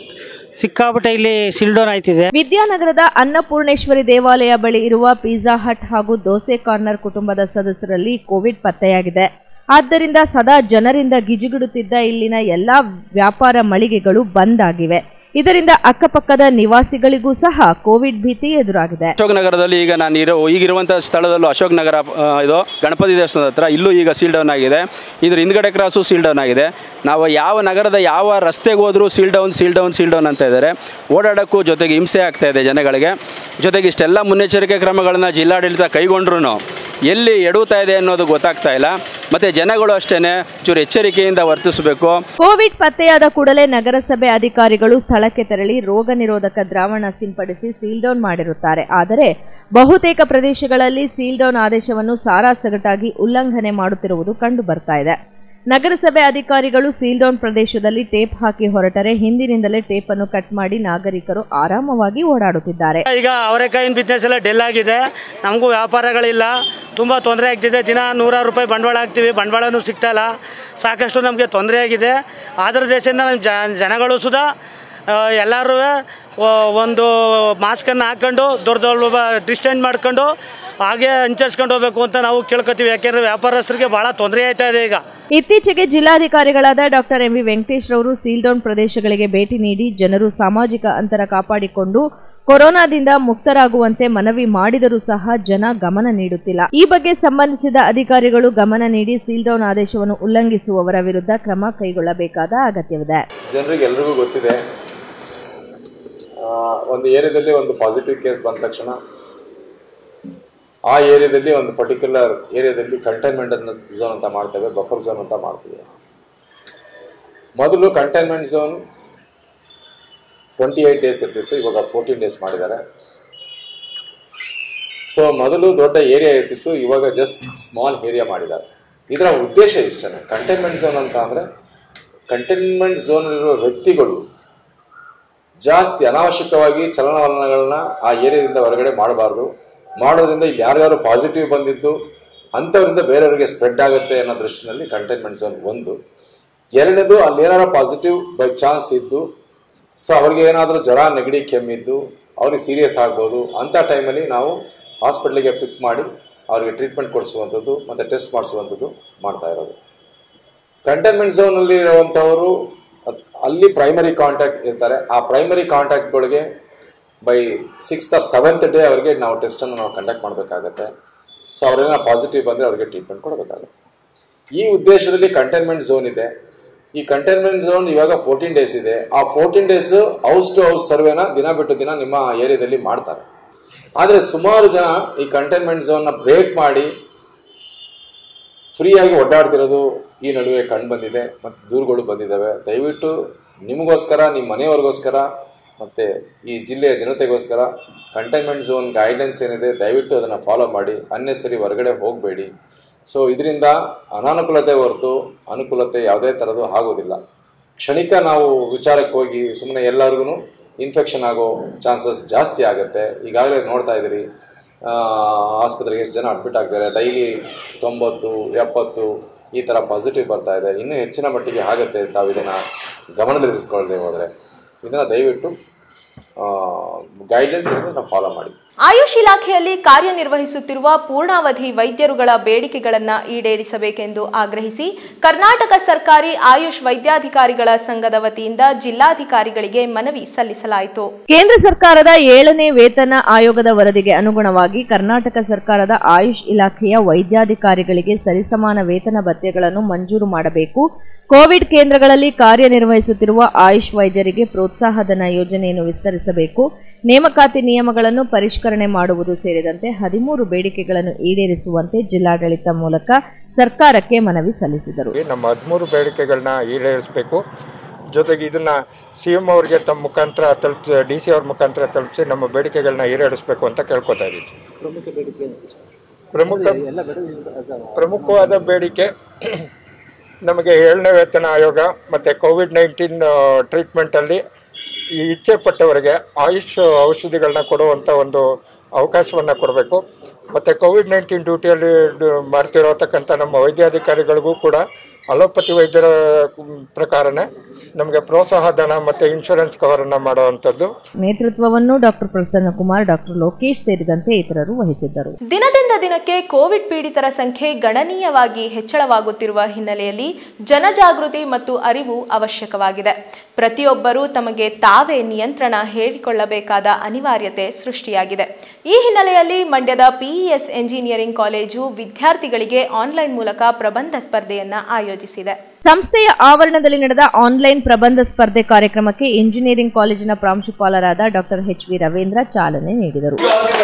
ಸಿಕ್ಕಾಪಟ್ಟೆ ಇಲ್ಲಿ ಸಿಲ್ಡೋನ್ ಆಯ್ತಿದೆ ವಿದ್ಯಾನಗರದ ಅನ್ನಪೂರ್ಣೇಶ್ವರಿ ದೇವಾಲಯ ಬಳಿ ಇರುವ ಪಿಜ್ಜಾ ಹಟ್ ಹಾಗೂ ದೋಸೆ ಕಾರ್ನರ್ ಕುಟುಂಬದ ಸದಸ್ಯರಲ್ಲಿ ಕೋವಿಡ್ ಪತ್ತೆಯಾಗಿದೆ ಆದ್ದರಿಂದ ಸದಾ ಜನರಿಂದ ಗಿಜುಗುಡುತ್ತಿದ್ದ ಇಲ್ಲಿನ ಎಲ್ಲಾ ವ್ಯಾಪಾರ ಮಳಿಗೆಗಳು ಬಂದ್ ಆಗಿವೆ ಇದರಿಂದ ಅಕ್ಕಪಕ್ಕದ ನಿವಾಸಿಗಳಿಗೂ ಸಹ ಕೋವಿಡ್ ಭೀತಿ ಎದುರಾಗಿದೆ ಅಶೋಕ್ ನಗರದಲ್ಲಿ ಈಗ ನಾನು ಇರೋ ಈಗಿರುವಂಥ ಸ್ಥಳದಲ್ಲೂ ಅಶೋಕ್ ನಗರ ಆ, ಇದು ಗಣಪತಿ ದೇವಸ್ಥಾನದ ಹತ್ರ ಇಲ್ಲೂ ಈಗ ಸೀಲ್ ಡೌನ್ ಆಗಿದೆ ಇದ್ರ ಹಿಂದ್ಗಡೆ ಕ್ರಾಸು ಸೀಲ್ ಡೌನ್ ಆಗಿದೆ ನಾವು ಯಾವ ನಗರದ ಯಾವ ರಸ್ತೆಗೆ ಹೋದರೂ seal down seal down seal down ಅಂತ ಇದ್ದಾರೆ ಓಡಾಡೋಕ್ಕೂ ಜೊತೆಗೆ ಹಿಂಸೆ ಆಗ್ತಾ ಇದೆ ಜನಗಳಿಗೆ ಜೊತೆಗೆ ಇಷ್ಟೆಲ್ಲ ಮುನ್ನೆಚ್ಚರಿಕೆ ಕ್ರಮಗಳನ್ನು ಜಿಲ್ಲಾಡಳಿತ ಕೈಗೊಂಡ್ರು ಎಲ್ಲಿ ಎಡುತ್ತಾ ಇದೆ ಅನ್ನೋದು ಗೊತ್ತಾಗ್ತಾ ಇಲ್ಲ ಮತ್ತು ಜನಗಳು ಅಷ್ಟೇ ಚೂರು ಎಚ್ಚರಿಕೆಯಿಂದ ವರ್ತಿಸಬೇಕು ಕೋವಿಡ್ ಪತ್ತೆಯಾದ ಕೂಡಲೇ ನಗರಸಭೆ ಅಧಿಕಾರಿಗಳು ಸ್ಥಳಕ್ಕೆ ತೆರಳಿ ರೋಗ ನಿರೋಧಕ ದ್ರಾವಣ ಸಿಂಪಡಿಸಿ ಸೀಲ್ ಡೌನ್ ಮಾಡಿರುತ್ತಾರೆ ಆದರೆ ಬಹುತೇಕ ಪ್ರದೇಶಗಳಲ್ಲಿ ಸೀಲ್ ಡೌನ್ ಆದೇಶವನ್ನು ಸಾರಾಸಗಟಾಗಿ ಉಲ್ಲಂಘನೆ ಮಾಡುತ್ತಿರುವುದು ಕಂಡು ಬರ್ತಾ ಇದೆ ನಗರಸಭೆ ಅಧಿಕಾರಿಗಳು ಸೀಲ್ ಡೌನ್ ಪ್ರದೇಶದಲ್ಲಿ ಟೇಪ್ ಹಾಕಿ ಹೊರಟರೆ ಹಿಂದಿನಿಂದಲೇ ಟೇಪ್ ಅನ್ನು ಕಟ್ ಮಾಡಿ ನಾಗರಿಕರು ಆರಾಮವಾಗಿ ಓಡಾಡುತ್ತಿದ್ದಾರೆ ಈಗ ಅವರೆಕಾಯಿನ ಬಿಸ್ನೆಸ್ ಎಲ್ಲ ಡೆಲ್ ಆಗಿದೆ ನಮಗೂ ವ್ಯಾಪಾರಗಳಿಲ್ಲ ತುಂಬ ತೊಂದರೆ ಆಗ್ತಿದೆ ದಿನ ನೂರಾರು ರೂಪಾಯಿ ಬಂಡವಾಳ ಹಾಕ್ತೀವಿ ಬಂಡವಾಳನೂ ಸಿಗ್ತಾ ಇಲ್ಲ ಸಾಕಷ್ಟು ನಮಗೆ ತೊಂದರೆ ಆಗಿದೆ ಆದ್ರ ದೇಶದಿಂದ ನಮ್ಮ ಜ- ಜನಗಳು ಸುಧಾ ಎಲ್ಲರೂ ಒಂದು ಮಾಸ್ಕನ್ನು ಹಾಕ್ಕೊಂಡು ದೊಡ್ಡ ದೊಡ್ಡ ಡಿಸ್ಟೆನ್ಸ್ ಮಾಡ್ಕೊಂಡು ಹಾಗೆ ಹಂಚರ್ಸ್ಕೊಂಡು ಹೋಗ್ಬೇಕು ಅಂತ ನಾವು ಕೇಳ್ಕೊತೀವಿ ಯಾಕೆಂದರೆ ವ್ಯಾಪಾರಸ್ಥರಿಗೆ ಭಾಳ ತೊಂದರೆ ಆಯ್ತಾ ಇದೆ ಈಗ ಇತ್ತೀಚೆಗೆ ಜಿಲ್ಲಾಧಿಕಾರಿಗಳಾದ ಡಾಕ್ಟರ್ ಎಂವಿ ವೆಂಕಟೇಶ್ ರವರು ಸೀಲ್ ಡೌನ್ ಪ್ರದೇಶಗಳಿಗೆ ಭೇಟಿ ನೀಡಿ ಜನರು ಸಾಮಾಜಿಕ ಅಂತರ ಕಾಪಾಡಿಕೊಂಡು ಕೊರೋನಾದಿಂದ ಮುಕ್ತರಾಗುವಂತೆ ಮನವಿ ಮಾಡಿದರೂ ಸಹ ಜನ ಗಮನ ನೀಡುತ್ತಿಲ್ಲ ಈ ಬಗ್ಗೆ ಸಂಬಂಧಿಸಿದ ಅಧಿಕಾರಿಗಳು ಗಮನ ನೀಡಿ ಸೀಲ್ ಡೌನ್ ಆದೇಶವನ್ನು ಉಲ್ಲಂಘಿಸುವವರ ವಿರುದ್ಧ ಕ್ರಮ ಕೈಗೊಳ್ಳಬೇಕಾದ ಅಗತ್ಯವಿದೆ ಜನರಿಗೆ ಎಲ್ರಿಗೂ ಗೊತ್ತಿದೆ ಆ, ಒಂದು ಏರಿಯಾದಲ್ಲಿ ಒಂದು ಪಾಸಿಟಿವ್ ಕೇಸ್ ಬಂದ ತಕ್ಷಣ ಆ ಏರಿಯಾದಲ್ಲಿ ಒಂದು ಪರ್ಟಿಕ್ಯುಲರ್ ಏರಿಯಾದಲ್ಲಿ ಕಂಟೈನ್ಮೆಂಟ್ ಝೋನ್ ಅಂತ ಮಾಡ್ತೇವೆ ಬಫರ್ ಝೋನ್ ಅಂತ ಮಾಡ್ತೀವಿ ಮೊದಲು containment zone twenty eight days ಇರ್ತಿತ್ತು ಇವಾಗ ಫೋರ್ಟೀನ್ ಡೇಸ್ ಮಾಡಿದ್ದಾರೆ ಸೊ ಮೊದಲು ದೊಡ್ಡ ಏರಿಯಾ ಇರ್ತಿತ್ತು ಇವಾಗ ಜಸ್ಟ್ ಸ್ಮಾಲ್ ಏರಿಯಾ ಮಾಡಿದ್ದಾರೆ ಇದರ ಉದ್ದೇಶ ಇಷ್ಟನೇ ಕಂಟೈನ್ಮೆಂಟ್ ಝೋನ್ ಅಂತ ಅಂದರೆ ಕಂಟೈನ್ಮೆಂಟ್ ಝೋನಲ್ಲಿರುವ ವ್ಯಕ್ತಿಗಳು ಜಾಸ್ತಿ ಅನಾವಶ್ಯಕವಾಗಿ ಚಲನವಲನಗಳನ್ನ ಆ ಏರಿಯಾದಿಂದ ಹೊರಗಡೆ ಮಾಡಬಾರ್ದು ಮಾಡೋದ್ರಿಂದ ಇಲ್ಲಿ ಯಾರ್ಯಾರು ಪಾಸಿಟಿವ್ ಬಂದಿದ್ದು ಅಂಥವರಿಂದ ಬೇರೆಯವರಿಗೆ ಸ್ಪ್ರೆಡ್ ಆಗುತ್ತೆ ಅನ್ನೋ ದೃಷ್ಟಿನಲ್ಲಿ ಕಂಟೈನ್ಮೆಂಟ್ ಝೋನ್ ಒಂದು ಎರಡನೇದು ಅಲ್ಲಿ ಏನಾದ್ರು ಪಾಸಿಟಿವ್ ಬೈ ಚಾನ್ಸ್ ಇದ್ದು ಸೊ ಅವ್ರಿಗೆ ಏನಾದರೂ ಜ್ವರ ನೆಗಡಿ ಕೆಮ್ಮಿದ್ದು ಅವ್ರಿಗೆ ಸೀರಿಯಸ್ ಆಗ್ಬೋದು ಅಂಥ ಟೈಮಲ್ಲಿ ನಾವು ಹಾಸ್ಪಿಟ್ಲಿಗೆ ಪಿಕ್ ಮಾಡಿ ಅವ್ರಿಗೆ ಟ್ರೀಟ್ಮೆಂಟ್ ಕೊಡಿಸುವಂಥದ್ದು ಮತ್ತು ಟೆಸ್ಟ್ ಮಾಡಿಸುವಂಥದ್ದು ಮಾಡ್ತಾ ಇರೋದು ಕಂಟೈನ್ಮೆಂಟ್ ಝೋನಲ್ಲಿ ಇರುವಂಥವರು ಅದ್- ಅಲ್ಲಿ ಪ್ರೈಮರಿ ಕಾಂಟ್ಯಾಕ್ಟ್ ಇರ್ತಾರೆ ಆ ಪ್ರೈಮರಿ ಕಾಂಟ್ಯಾಕ್ಟ್ಗಳಿಗೆ by sixth or seventh day ಅವರಿಗೆ ನಾವು ಟೆಸ್ಟನ್ನು ನಾವು ಕಂಡಕ್ಟ್ ಮಾಡಬೇಕಾಗತ್ತೆ ಸೊ ಅವರೇನ ಪಾಸಿಟಿವ್ ಬಂದರೆ ಅವ್ರಿಗೆ ಟ್ರೀಟ್ಮೆಂಟ್ ಕೊಡಬೇಕಾಗುತ್ತೆ ಈ ಉದ್ದೇಶದಲ್ಲಿ ಕಂಟೈನ್ಮೆಂಟ್ ಝೋನ್ ಇದೆ ಈ ಕಂಟೈನ್ಮೆಂಟ್ ಝೋನ್ ಇವಾಗ ಫೋರ್ಟೀನ್ ಡೇಸ್ ಇದೆ ಆ fourteen days house to house ಸರ್ವೆನ ದಿನ ಬಿಟ್ಟು ದಿನ ನಿಮ್ಮ ಏರಿಯಾದಲ್ಲಿ ಮಾಡ್ತಾರೆ ಆದರೆ ಸುಮಾರು ಜನ ಈ ಕಂಟೈನ್ಮೆಂಟ್ ಝೋನ್ನ ಬ್ರೇಕ್ ಮಾಡಿ ಫ್ರೀಯಾಗಿ ಒಡ್ಡಾಡ್ತಿರೋದು ಈ ನಡುವೆ ಕಂಡು ಬಂದಿದೆ ಮತ್ತು ದೂರುಗಳು ಬಂದಿದ್ದಾವೆ ದಯವಿಟ್ಟು ನಿಮಗೋಸ್ಕರ ನಿಮ್ಮ ಮನೆಯವ್ರಿಗೋಸ್ಕರ ಮತ್ತು ಈ ಜಿಲ್ಲೆಯ ಜನತೆಗೋಸ್ಕರ ಕಂಟೈನ್ಮೆಂಟ್ ಝೋನ್ ಗೈಡ್ಲೈನ್ಸ್ ಏನಿದೆ ದಯವಿಟ್ಟು ಅದನ್ನು ಫಾಲೋ ಮಾಡಿ ಅನ್ನೆಸರಿ ಹೊರಗಡೆ ಹೋಗಬೇಡಿ ಸೊ ಇದರಿಂದ ಅನಾನುಕೂಲತೆ ಹೊರತು ಅನುಕೂಲತೆ ಯಾವುದೇ ಥರದ್ದು ಆಗೋದಿಲ್ಲ ಕ್ಷಣಿಕ ನಾವು ವಿಚಾರಕ್ಕೆ ಹೋಗಿ ಸುಮ್ಮನೆ ಎಲ್ಲರಿಗೂ ಇನ್ಫೆಕ್ಷನ್ ಆಗೋ ಚಾನ್ಸಸ್ ಜಾಸ್ತಿ ಆಗುತ್ತೆ ಈಗಾಗಲೇ ನೋಡ್ತಾ ಇದ್ದೀರಿ ಆ, ಆಸ್ಪತ್ರೆಗೆ ಎಷ್ಟು ಜನ ಅಡ್ಮಿಟ್ ಆಗ್ತಾರೆ ಡೈಲಿ ತೊಂಬತ್ತು ಎಪ್ಪತ್ತು ಈ ಥರ ಪಾಸಿಟಿವ್ ಬರ್ತಾ ಇದೆ ಇನ್ನೂ ಹೆಚ್ಚಿನ ಮಟ್ಟಿಗೆ ಆಗುತ್ತೆ ತಾವು ಇದನ್ನು ಗಮನದಲ್ಲಿರಿಸ್ಕೊಳ್ಳದೆ ಹೋದರೆ ಇದನ್ನು ದಯವಿಟ್ಟು ಗೈಡ್ಲೈನ್ಸ್ ಇರೋದು ನಾವು ಫಾಲೋ ಮಾಡಿ ಆಯುಷ್ ಇಲಾಖೆಯಲ್ಲಿ ಕಾರ್ಯನಿರ್ವಹಿಸುತ್ತಿರುವ ಪೂರ್ಣಾವಧಿ ವೈದ್ಯರುಗಳ ಬೇಡಿಕೆಗಳನ್ನು ಈಡೇರಿಸಬೇಕೆಂದು ಆಗ್ರಹಿಸಿ ಕರ್ನಾಟಕ ಸರ್ಕಾರಿ ಆಯುಷ್ ವೈದ್ಯಾಧಿಕಾರಿಗಳ ಸಂಘದ ವತಿಯಿಂದ ಜಿಲ್ಲಾಧಿಕಾರಿಗಳಿಗೆ ಮನವಿ ಸಲ್ಲಿಸಲಾಯಿತು ಕೇಂದ್ರ ಸರ್ಕಾರದ ಏಳನೇ ವೇತನ ಆಯೋಗದ ವರದಿಗೆ ಅನುಗುಣವಾಗಿ ಕರ್ನಾಟಕ ಸರ್ಕಾರದ ಆಯುಷ್ ಇಲಾಖೆಯ ವೈದ್ಯಾಧಿಕಾರಿಗಳಿಗೆ ಸರಿಸಮಾನ ವೇತನ ಭತ್ಯೆಗಳನ್ನು ಮಂಜೂರು ಮಾಡಬೇಕು ಕೋವಿಡ್ ಕೇಂದ್ರಗಳಲ್ಲಿ ಕಾರ್ಯನಿರ್ವಹಿಸುತ್ತಿರುವ ಆಯುಷ್ ವೈದ್ಯರಿಗೆ ಪ್ರೋತ್ಸಾಹಧನ ಯೋಜನೆಯನ್ನು ವಿಸ್ತರಿಸಬೇಕು ನೇಮಕಾತಿ ನಿಯಮಗಳನ್ನು ಪರಿಷ್ಕರಣೆ ಮಾಡುವುದು ಸೇರಿದಂತೆ ಹದಿಮೂರು ಬೇಡಿಕೆಗಳನ್ನು ಈಡೇರಿಸುವಂತೆ ಜಿಲ್ಲಾಡಳಿತ ಮೂಲಕ ಸರ್ಕಾರಕ್ಕೆ ಮನವಿ ಸಲ್ಲಿಸಿದರು ನಮ್ಮ ಹದಿಮೂರು ಬೇಡಿಕೆಗಳನ್ನ ಈಡೇರಿಸಬೇಕು ಜೊತೆಗೆ ಇದನ್ನ ಸಿ ಎಂ ಅವರಿಗೆ ತಮ್ಮ ಮುಖಾಂತರ ತಲುಪಿಸಿ ಡಿ ಸಿ ಅವ್ರ ಮುಖಾಂತರ ತಲುಪಿಸಿ ನಮ್ಮ ಬೇಡಿಕೆಗಳನ್ನ ಈಡೇರಿಸಬೇಕು ಅಂತ ಕೇಳ್ಕೊತಾ ಇದ್ದೀವಿ ಪ್ರಮುಖ ಪ್ರಮುಖವಾದ ಬೇಡಿಕೆ ನಮಗೆ ಏಳನೇ ವೇತನ ಆಯೋಗ ಮತ್ತು ಕೋವಿಡ್ ನೈನ್ಟೀನ್ ಟ್ರೀಟ್ಮೆಂಟಲ್ಲಿ ಈ ಇಚ್ಛೆ ಪಟ್ಟವರಿಗೆ ಆಯುಷ್ ಔಷಧಿಗಳನ್ನ ಕೊಡುವಂಥ ಒಂದು ಅವಕಾಶವನ್ನು ಕೊಡಬೇಕು ಮತ್ತು ಕೋವಿಡ್ ನೈನ್ಟೀನ್ ಡ್ಯೂಟಿಯಲ್ಲಿ ಡು- ಮಾಡ್ತಿರೋತಕ್ಕಂಥ ನಮ್ಮ ವೈದ್ಯಾಧಿಕಾರಿಗಳಿಗೂ ಕೂಡ ಅಲೋಪತಿ ವೈದ್ಯರ ಪ್ರಕಾರನೇ ನಮಗೆ ಪ್ರೋತ್ಸಾಹ ಧನ ಮತ್ತು ಇನ್ಶೂರೆನ್ಸ್ ಕವರನ್ನು ಮಾಡುವಂಥದ್ದು ನೇತೃತ್ವವನ್ನು ಡಾಕ್ಟರ್ ಪ್ರಸನ್ನಕುಮಾರ್ ಡಾಕ್ಟರ್ ಲೋಕೇಶ್ ಸೇರಿದಂತೆ ಇತರರು ವಹಿಸಿದ್ದರು ದಿನದಿಂದ ದಿನಕ್ಕೆ ಕೋವಿಡ್ ಪೀಡಿತರ ಸಂಖ್ಯೆ ಗಣನೀಯವಾಗಿ ಹೆಚ್ಚಳವಾಗುತ್ತಿರುವ ಹಿನ್ನೆಲೆಯಲ್ಲಿ ಜನಜಾಗೃತಿ ಮತ್ತು ಅರಿವು ಅವಶ್ಯಕವಾಗಿದೆ ಪ್ರತಿಯೊಬ್ಬರೂ ತಮಗೆ ತಾವೇ ನಿಯಂತ್ರಣ ಹೇಳಿಕೊಳ್ಳಬೇಕಾದ ಅನಿವಾರ್ಯತೆ ಸೃಷ್ಟಿಯಾಗಿದೆ ಈ ಹಿನ್ನೆಲೆಯಲ್ಲಿ ಮಂಡ್ಯದ ಪಿಇಎಸ್ ಎಂಜಿನಿಯರಿಂಗ್ ಕಾಲೇಜು ವಿದ್ಯಾರ್ಥಿಗಳಿಗೆ ಆನ್ಲೈನ್ ಮೂಲಕ ಪ್ರಬಂಧ ಸ್ಪರ್ಧೆಯನ್ನ ಆಯೋಜಿಸಿದೆ ಸಂಸ್ಥೆಯ ಆವರಣದಲ್ಲಿ ನಡೆದ ಆನ್ಲೈನ್ ಪ್ರಬಂಧ ಸ್ಪರ್ಧೆ ಕಾರ್ಯಕ್ರಮಕ್ಕೆ ಇಂಜಿನಿಯರಿಂಗ್ ಕಾಲೇಜಿನ ಪ್ರಾಂಶುಪಾಲರಾದ ಡಾಕ್ಟರ್ ಎಚ್ ವಿ ರವೀಂದ್ರ ಚಾಲನೆ ನೀಡಿದರು